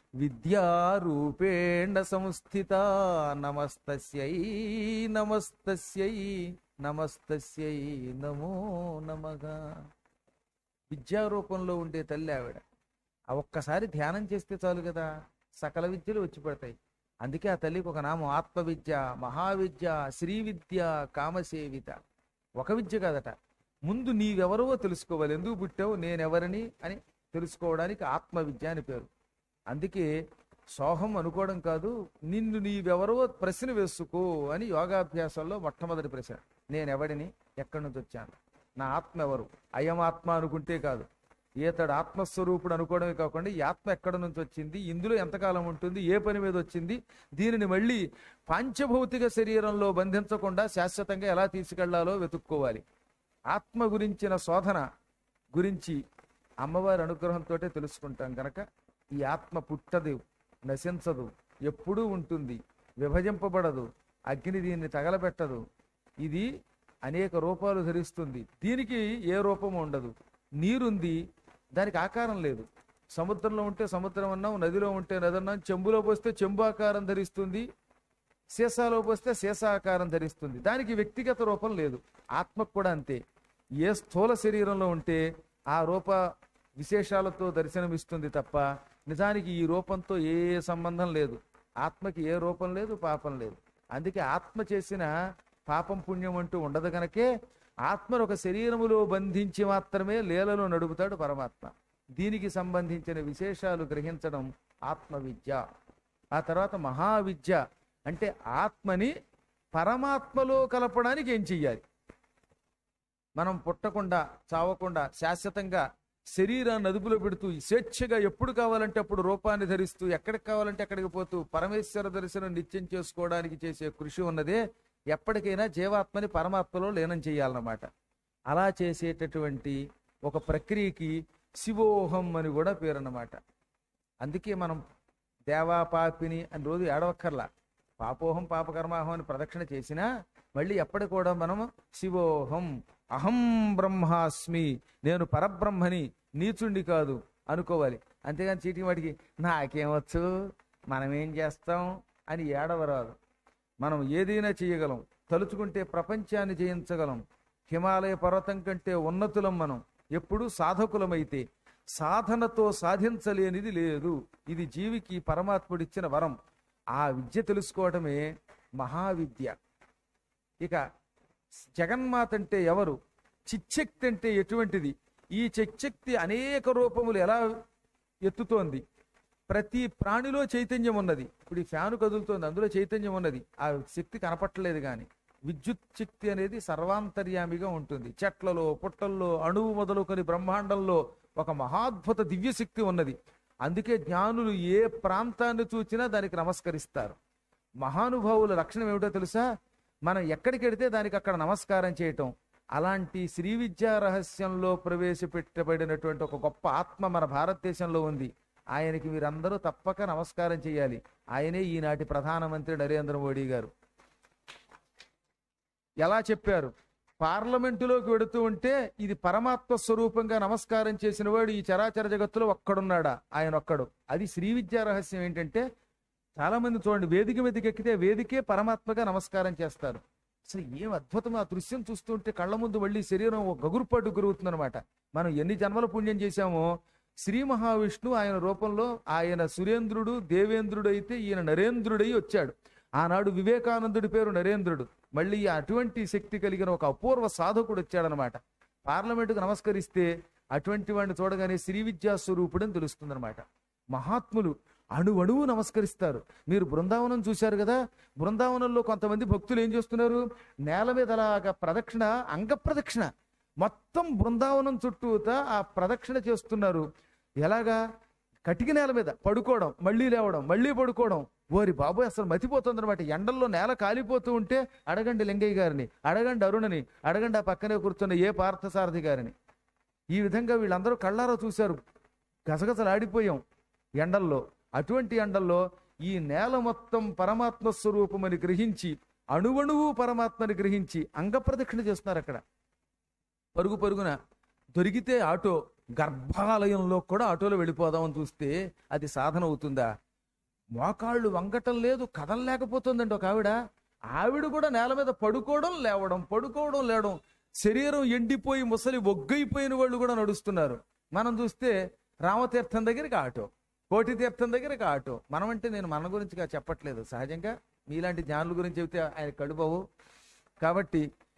విద్యారూపేణ సంస్థిత నమస్తస్యై నమస్తస్యై నమస్తస్యై నమో నమగా విద్యారూపంలో ఉండే తల్లి ఆవిడ ఆ ఒక్కసారి ధ్యానం చేస్తే చాలు కదా సకల విద్యలు వచ్చి పడతాయి అందుకే ఆ తల్లికి ఒక నామం ఆత్మవిద్య మహావిద్య శ్రీ విద్య కామసేవిత ఒక విద్య కాదట ముందు నీవెవరో తెలుసుకోవాలి ఎందుకు పుట్టావు నేనెవరిని అని తెలుసుకోవడానికి ఆత్మ విద్య అని పేరు అందుకే సోహం అనుకోవడం కాదు నిన్ను నీవెవరో ప్రశ్న వేసుకో అని యోగాభ్యాసాల్లో మొట్టమొదటి ప్రశ్న నేనెవడిని ఎక్కడి నుంచి వచ్చాను నా ఆత్మ ఎవరు అయం ఆత్మ అనుకుంటే కాదు ఈతడు ఆత్మస్వరూపుడు అనుకోవడమే కాకుండా ఈ ఆత్మ ఎక్కడి నుంచి వచ్చింది ఇందులో ఎంతకాలం ఉంటుంది ఏ పని మీద వచ్చింది దీనిని మళ్ళీ పాంచభౌతిక శరీరంలో బంధించకుండా శాశ్వతంగా ఎలా తీసుకెళ్లాలో వెతుక్కోవాలి ఆత్మ గురించిన శోధన గురించి అమ్మవారి అనుగ్రహంతో తెలుసుకుంటాం కనుక ఈ ఆత్మ పుట్టదు నశించదు ఎప్పుడూ ఉంటుంది విభజింపబడదు అగ్ని దీన్ని తగలబెట్టదు ఇది అనేక రూపాలు ధరిస్తుంది దీనికి ఏ రూపము ఉండదు నీరుంది దానికి ఆకారం లేదు సముద్రంలో ఉంటే సముద్రం అన్నాం నదిలో ఉంటే నది అన్నాం చెంబులో పోస్తే చెంబు ఆకారం ధరిస్తుంది సీసాలో పోస్తే సీసా ఆకారం ధరిస్తుంది దానికి వ్యక్తిగత రూపం లేదు ఆత్మకు కూడా అంతే ఏ స్థూల శరీరంలో ఉంటే ఆ రూప విశేషాలతో దర్శనమిస్తుంది తప్ప నిజానికి ఈ రూపంతో ఏ సంబంధం లేదు ఆత్మకి ఏ రూపం లేదు పాపం లేదు అందుకే ఆత్మ చేసిన పాపం పుణ్యం అంటూ ఉండదు గనకే ఆత్మను ఒక శరీరములో బంధించి మాత్రమే లీలలో నడుపుతాడు పరమాత్మ దీనికి సంబంధించిన విశేషాలు గ్రహించడం ఆత్మ విద్య ఆ తర్వాత మహావిద్య అంటే ఆత్మని పరమాత్మలో కలపడానికి ఏం చెయ్యాలి మనం పుట్టకుండా చావకుండా శాశ్వతంగా శరీరాన్ని అదుపులో పెడుతూ స్వేచ్ఛగా ఎప్పుడు కావాలంటే అప్పుడు రూపాన్ని ధరిస్తూ ఎక్కడికి కావాలంటే అక్కడికి పోతూ పరమేశ్వర దర్శనం నిత్యం చేసుకోవడానికి చేసే కృషి ఉన్నదే ఎప్పటికైనా జీవాత్మని పరమాత్మలో లీనం చేయాలన్నమాట అలా చేసేటటువంటి ఒక ప్రక్రియకి శివోహం అని కూడా పేరు అన్నమాట అందుకే మనం దేవా పాపిని అని రోజు ఏడవక్కర్లా పాపోహం పాపకర్మాహం అని ప్రదక్షిణ చేసినా మళ్ళీ ఎప్పటి కూడా మనం శివోహం అహం బ్రహ్మాస్మి నేను పరబ్రహ్మని నీచుండి కాదు అనుకోవాలి అంతేగాని చీటికి వాటికి నాకేమొచ్చు మనం ఏం చేస్తాం అని ఏడవరాదు మనం ఏదైనా చేయగలం తలుచుకుంటే ప్రపంచాన్ని జయించగలం హిమాలయ పర్వతం కంటే ఉన్నతులం మనం ఎప్పుడు సాధకులమైతే సాధనతో సాధించలేనిది లేదు ఇది జీవికి పరమాత్ముడిచ్చిన వరం ఆ విద్య తెలుసుకోవడమే మహావిద్య ఇక జగన్మాత అంటే ఎవరు చిచ్చక్తి అంటే ఎటువంటిది ఈ చిచ్చక్తి అనేక రూపములు ఎలా ఎత్తుతోంది ప్రతి ప్రాణిలో చైతన్యం ఉన్నది ఇప్పుడు ఈ ఫ్యాను కదులుతోంది అందులో చైతన్యం ఉన్నది ఆ శక్తి కనపట్టలేదు కానీ విద్యుత్ శక్తి అనేది సర్వాంతర్యామిగా ఉంటుంది చెట్లలో పుట్టల్లో అణువు మొదలుకొని బ్రహ్మాండంలో ఒక మహాద్భుత దివ్య శక్తి ఉన్నది అందుకే జ్ఞానులు ఏ ప్రాంతాన్ని చూచినా దానికి నమస్కరిస్తారు మహానుభావుల లక్షణం ఏమిటో తెలుసా మనం ఎక్కడికి వెడితే దానికి అక్కడ నమస్కారం చేయటం అలాంటి శ్రీ విద్యా రహస్యంలో ప్రవేశపెట్టబడినటువంటి ఒక గొప్ప ఆత్మ మన భారతదేశంలో ఉంది ఆయనకి మీరందరూ తప్పక నమస్కారం చేయాలి ఆయనే ఈనాటి ప్రధానమంత్రి నరేంద్ర మోడీ గారు ఎలా చెప్పారు పార్లమెంటులోకి వెడుతూ ఉంటే ఇది పరమాత్మ స్వరూపంగా నమస్కారం చేసిన వాడు ఈ చరాచర జగత్తులో ఒక్కడున్నాడా ఆయన ఒక్కడు అది శ్రీ విద్యా రహస్యం ఏంటంటే చాలా మంది చూడండి వేదిక మీదకి ఎక్కితే వేదికే పరమాత్మగా నమస్కారం చేస్తారు అసలు ఏం అద్భుతం ఆ దృశ్యం చూస్తుంటే కళ్ళ ముందు మళ్ళీ శరీరం ఒక గగురుపాటు గురుగుతుందనమాట మనం ఎన్ని జన్మల పుణ్యం చేశామో శ్రీ మహావిష్ణు ఆయన రూపంలో ఆయన సురేంద్రుడు దేవేంద్రుడు అయితే ఈయన నరేంద్రుడై వచ్చాడు ఆనాడు వివేకానందుడి పేరు నరేంద్రుడు మళ్ళీ అటువంటి శక్తి కలిగిన ఒక అపూర్వ సాధకుడు వచ్చాడనమాట పార్లమెంటుకు నమస్కరిస్తే అటువంటి వాడిని చూడగానే శ్రీ విద్యా స్వరూపుడని తెలుస్తుందన్నమాట మహాత్ములు అణువణువు నమస్కరిస్తారు మీరు బృందావనం చూశారు కదా బృందావనంలో కొంతమంది భక్తులు ఏం చేస్తున్నారు నేల మీద అలాగా ప్రదక్షిణ అంగ ప్రదక్షిణ మొత్తం బృందావనం చుట్టూత ఆ ప్రదక్షిణ చేస్తున్నారు ఎలాగా కటిక నేల మీద పడుకోవడం మళ్ళీ లేవడం మళ్ళీ పడుకోవడం ఓరి బాబోయ్ అసలు మతిపోతుంది అనమాట ఎండల్లో నేల కాలిపోతూ ఉంటే అడగండి లింగయ్య గారిని అడగండి అరుణని అడగండి ఆ పక్కనే కూర్చున్న ఏ పార్థసారథి గారిని ఈ విధంగా వీళ్ళందరూ కళ్ళారా చూశారు గసగసలాడిపోయాం ఎండల్లో అటువంటి ఎండల్లో ఈ నేల మొత్తం పరమాత్మ స్వరూపమని గ్రహించి అణువణువు పరమాత్మని గ్రహించి అంగప్రదక్షిణ చేస్తున్నారు అక్కడ పరుగు పరుగున దొరికితే ఆటో గర్భాలయంలో కూడా ఆటోలో వెళ్ళిపోదామని చూస్తే అది సాధన అవుతుందా మోకాళ్ళు వంగటం లేదు కదలలేకపోతుందండి ఒక ఆవిడ ఆవిడ కూడా నేల మీద పడుకోవడం లేవడం పడుకోవడం లేవడం శరీరం ఎండిపోయి ముసలి ఒగ్గైపోయిన వాళ్ళు కూడా నడుస్తున్నారు మనం చూస్తే రామతీర్థం దగ్గరికి ఆటో కోటి తీర్థం దగ్గరికి ఆటో మనం అంటే నేను మన గురించి చెప్పట్లేదు సహజంగా మీలాంటి జ్ఞానుల గురించి చెబితే ఆయన కడుపవు కాబట్టి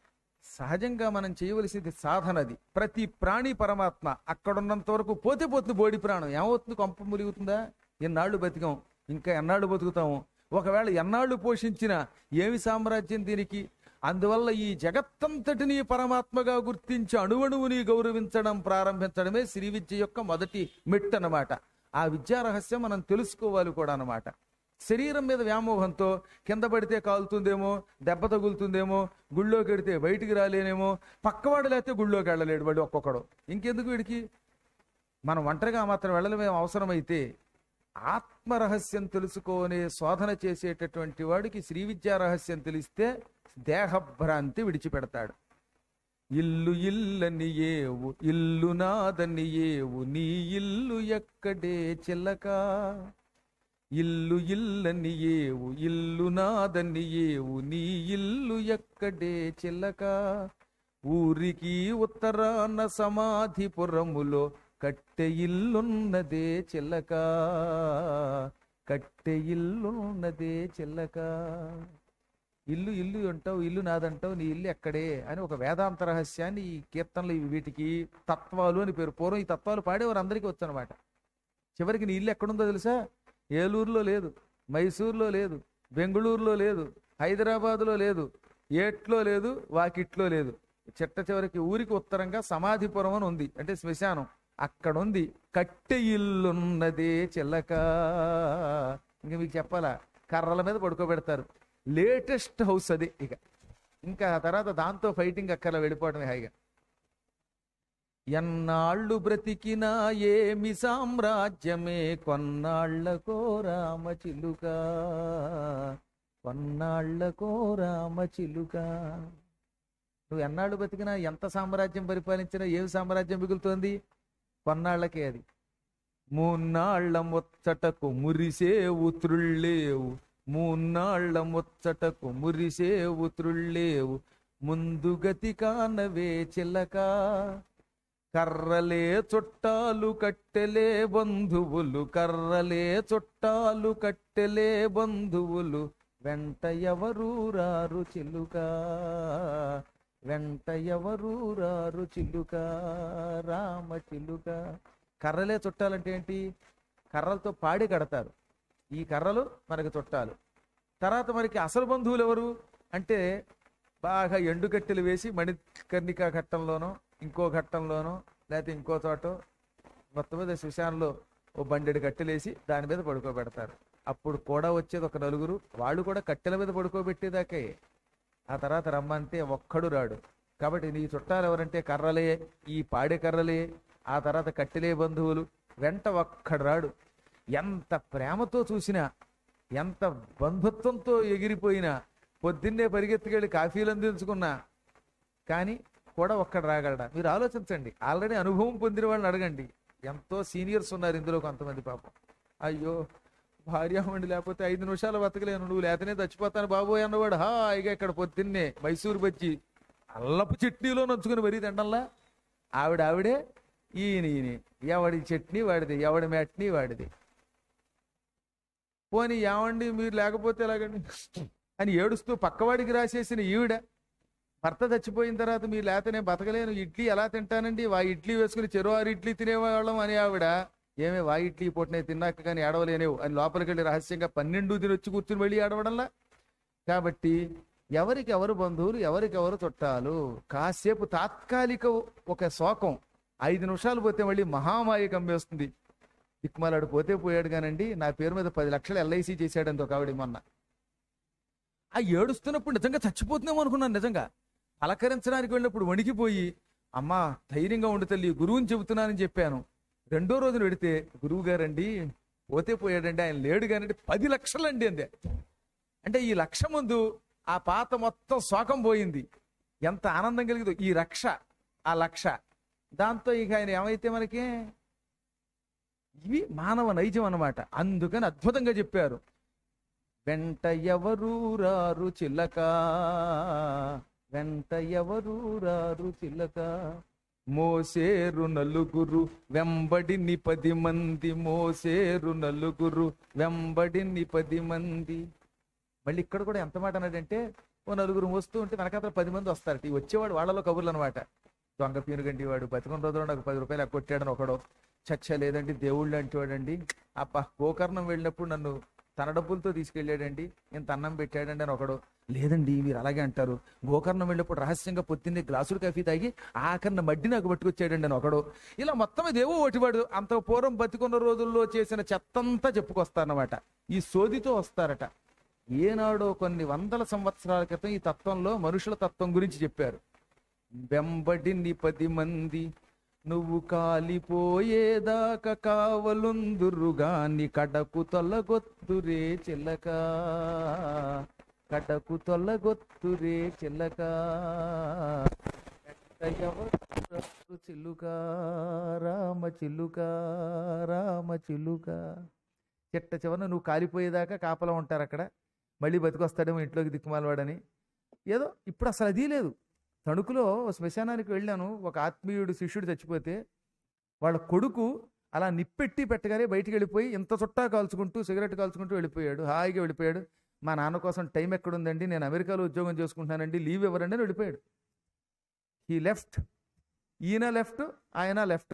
సహజంగా మనం చేయవలసింది సాధనది ప్రతి ప్రాణి పరమాత్మ అక్కడున్నంత వరకు పోతే పోతుంది బోడి ప్రాణం ఏమవుతుంది కొంప మురుగుతుందా ఎన్నాళ్ళు బతికాం ఇంకా ఎన్నాళ్ళు బతుకుతాము ఒకవేళ ఎన్నాళ్ళు పోషించిన ఏమి సామ్రాజ్యం దీనికి అందువల్ల ఈ జగత్తంతటిని పరమాత్మగా గుర్తించి అణువణువుని గౌరవించడం ప్రారంభించడమే శ్రీ విద్య యొక్క మొదటి మెట్టు అన్నమాట ఆ విద్యా రహస్యం మనం తెలుసుకోవాలి కూడా అన్నమాట శరీరం మీద వ్యామోహంతో కింద పడితే కాలుతుందేమో దెబ్బ తగులుతుందేమో గుళ్ళోకి వెడితే బయటికి రాలేనేమో పక్కవాడు లేకపోతే గుళ్ళోకి వెళ్ళలేడు వాడు ఒక్కొక్కడు ఇంకెందుకు వీడికి మనం ఒంటరిగా మాత్రం వెళ్ళడమే అవసరమైతే ఆత్మ రహస్యం తెలుసుకొని శోధన చేసేటటువంటి వాడికి శ్రీ విద్యా రహస్యం తెలిస్తే దేహభ్రాంతి విడిచిపెడతాడు ఇల్లు ఇల్లని ఏవు ఇల్లు నాదని ఏవు నీ ఇల్లు ఎక్కడే చిల్లక ఇల్లు ఇల్లని ఏవు ఇల్లు నాదని ఏవు నీ ఇల్లు ఎక్కడే చిల్లక ఊరికి ఉత్తరాన సమాధిపురములో కట్టె ఇల్లున్నదే చిల్లక కట్టె ఇల్లున్నదే చిల్లక ఇల్లు ఇల్లు అంటావు ఇల్లు నాదంటావు నీ ఇల్లు ఎక్కడే అని ఒక వేదాంత రహస్యాన్ని ఈ కీర్తనలు ఇవి వీటికి తత్వాలు అని పేరు పూర్వం ఈ తత్వాలు పాడేవారు అందరికీ వచ్చనమాట చివరికి నీ ఇల్లు ఎక్కడుందో తెలుసా ఏలూరులో లేదు మైసూర్లో లేదు బెంగళూరులో లేదు హైదరాబాదులో లేదు ఏట్లో లేదు వాకిట్లో లేదు చిట్ట చివరికి ఊరికి ఉత్తరంగా సమాధిపురం అని ఉంది అంటే శ్మశానం అక్కడ ఉంది కట్టె ఇల్లున్నదే చిల్లక ఇంకా మీకు చెప్పాలా కర్రల మీద పడుకోబెడతారు లేటెస్ట్ హౌస్ అది ఇక ఇంకా ఆ తర్వాత దాంతో ఫైటింగ్ అక్కర్లా వెళ్ళిపోవటమే హాయిగా ఎన్నాళ్ళు బ్రతికినా ఏమి సామ్రాజ్యమే కొన్నాళ్లకో రామ చిలుక కొన్నాళ్లకో రామ చిలుక నువ్వు ఎన్నాళ్ళు బ్రతికినా ఎంత సామ్రాజ్యం పరిపాలించినా ఏమి సామ్రాజ్యం మిగులుతోంది కొన్నాళ్లకే అది మూన్నాళ్ల ముచ్చటకు మురిసేవు త్రుళ్ళేవు మూన్నాళ్ల ముచ్చటకు మురిసేవు త్రుళ్ళేవు ముందు గతి కానవే చిల్లక కర్రలే చుట్టాలు కట్టెలే బంధువులు కర్రలే చుట్టాలు కట్టెలే బంధువులు వెంట ఎవరు రారు చిలుక వెంట ఎవరు రారు చిలుక రామ చిలుక కర్రలే చుట్టాలంటే ఏంటి కర్రలతో పాడి కడతారు ఈ కర్రలు మనకి చుట్టాలు తర్వాత మనకి అసలు బంధువులు ఎవరు అంటే బాగా ఎండుకట్టెలు వేసి మణికర్ణికా ఘట్టంలోనో ఇంకో ఘట్టంలోనో లేకపోతే ఇంకో చోట మొత్తం మీద శ్మశానంలో ఓ బండెడు కట్టెలేసి దాని మీద పడుకోబెడతారు అప్పుడు కూడా వచ్చేది ఒక నలుగురు వాళ్ళు కూడా కట్టెల మీద పడుకోబెట్టేదాకే ఆ తర్వాత రమ్మంటే ఒక్కడు రాడు కాబట్టి నీ చుట్టాలు ఎవరంటే కర్రలే ఈ పాడే కర్రలే ఆ తర్వాత కట్టెలే బంధువులు వెంట ఒక్కడు రాడు ఎంత ప్రేమతో చూసినా ఎంత బంధుత్వంతో ఎగిరిపోయినా పొద్దున్నే పరిగెత్తుకెళ్ళి కాఫీలు అందించుకున్నా కానీ కూడా ఒక్కడు రాగలడా మీరు ఆలోచించండి ఆల్రెడీ అనుభవం పొందిన వాళ్ళని అడగండి ఎంతో సీనియర్స్ ఉన్నారు ఇందులో కొంతమంది పాపం అయ్యో భార్యామండి లేకపోతే ఐదు నిమిషాలు బతకలేను నువ్వు లేతనే చచ్చిపోతాను బాబోయ్ అన్నవాడు హాయిగా ఇక్కడ పొద్దున్నే మైసూరు బజ్జి అల్లపు చట్నీలో నంచుకుని మరీ తిండంలా ఆవిడ ఆవిడే ఈయన ఈయన ఎవడి చట్నీ వాడిది ఎవడి మెట్నీ వాడిది పోనీ ఏమండి మీరు లేకపోతే ఎలాగండి అని ఏడుస్తూ పక్కవాడికి రాసేసిన ఈవిడ భర్త చచ్చిపోయిన తర్వాత మీరు లేతనే బతకలేను ఇడ్లీ ఎలా తింటానండి వా ఇడ్లీ వేసుకుని చెరో ఆరు ఇడ్లీ తినేవాళ్ళం అని ఆవిడ ఏమే వా ఇడ్లీ పొట్టినే తిన్నాక కానీ ఏడవలేనేవు అని లోపలికి వెళ్ళి రహస్యంగా పన్నెండు తినొచ్చి కూర్చుని మళ్ళీ ఏడవడంలా కాబట్టి ఎవరికి ఎవరు బంధువులు ఎవరికి ఎవరు చుట్టాలు కాసేపు తాత్కాలిక ఒక శోకం ఐదు నిమిషాలు పోతే మళ్ళీ మహామాయ కమ్మేస్తుంది దిక్మాలాడు పోతే పోయాడు కానండి నా పేరు మీద పది లక్షలు ఎల్ఐసి చేశాడంతో ఒక ఆవిడ మొన్న ఆ ఏడుస్తున్నప్పుడు నిజంగా చచ్చిపోతుందేమో అనుకున్నాను నిజంగా పలకరించడానికి వెళ్ళినప్పుడు వణికిపోయి అమ్మా ధైర్యంగా ఉండు తల్లి గురువుని చెబుతున్నానని చెప్పాను రెండో రోజున పెడితే గురువు గారండి పోతే పోయాడండి ఆయన లేడు కానండి పది లక్షలండి అందే అంటే ఈ లక్ష ముందు ఆ పాత మొత్తం శోకం పోయింది ఎంత ఆనందం కలిగిందో ఈ రక్ష ఆ లక్ష దాంతో ఇక ఆయన ఏమైతే మనకి ఇవి మానవ నైజం అన్నమాట అందుకని అద్భుతంగా చెప్పారు వెంట ఎవరు రారు చిల్లక వెంట ఎవరు రారు చిల్లక మోసేరు నలుగురు వెంబడిని పది మంది మోసేరు నలుగురు వెంబడిని పది మంది మళ్ళీ ఇక్కడ కూడా ఎంత మాట అన్నాడంటే ఓ నలుగురు వస్తూ ఉంటే వెనకాతల పది మంది వస్తారట ఈ వచ్చేవాడు వాళ్ళలో కబుర్లు అనమాట దొంగ పీనుగంటి వాడు బతికొన్న రోజుల్లో నాకు పది రూపాయలు కొట్టాడని ఒకడు చచ్చ లేదండి దేవుళ్ళు అంటేవాడండి అప్ప గోకర్ణం వెళ్ళినప్పుడు నన్ను తన డబ్బులతో తీసుకెళ్ళాడండి ఇంత అన్నం పెట్టాడండి అని ఒకడు లేదండి మీరు అలాగే అంటారు గోకర్ణం వెళ్ళినప్పుడు రహస్యంగా పొద్దున్నే గ్లాసులు కాఫీ తాగి ఆకరణ మడ్డి నాకు పట్టుకొచ్చాడండి అని ఒకడు ఇలా మొత్తం ఇదేవో ఒకటివాడు అంత పూర్వం బతికున్న రోజుల్లో చేసిన చెత్తంతా చెప్పుకొస్తారన్నమాట ఈ సోదితో వస్తారట ఏనాడో కొన్ని వందల సంవత్సరాల క్రితం ఈ తత్వంలో మనుషుల తత్వం గురించి చెప్పారు వెంబడిని పది మంది నువ్వు కాలిపోయేదాకా కావలుందురుగాని కడకు తొలగొత్తురే చిల్లక కడకు తొలగొత్తురే చిల్లక ఎవరు చిల్లుక రామ చిల్లుక రామ చిల్లుక చిట్ట చివరన నువ్వు కాలిపోయేదాకా కాపలా ఉంటారు అక్కడ మళ్ళీ బతికొస్తాడేమో ఇంట్లోకి దిక్కుమాలవాడని ఏదో ఇప్పుడు అసలు అది లేదు తణుకులో ఓ శ్మశానానికి వెళ్ళాను ఒక ఆత్మీయుడు శిష్యుడు చచ్చిపోతే వాళ్ళ కొడుకు అలా నిప్పెట్టి పెట్టగానే బయటికి వెళ్ళిపోయి ఇంత చుట్టా కాల్చుకుంటూ సిగరెట్ కాల్చుకుంటూ వెళ్ళిపోయాడు హాయిగా వెళ్ళిపోయాడు మా నాన్న కోసం టైం ఎక్కడుందండి నేను అమెరికాలో ఉద్యోగం చేసుకుంటున్నానండి లీవ్ ఇవ్వరండి అని వెళ్ళిపోయాడు ఈ లెఫ్ట్ ఈయన లెఫ్ట్ ఆయన లెఫ్ట్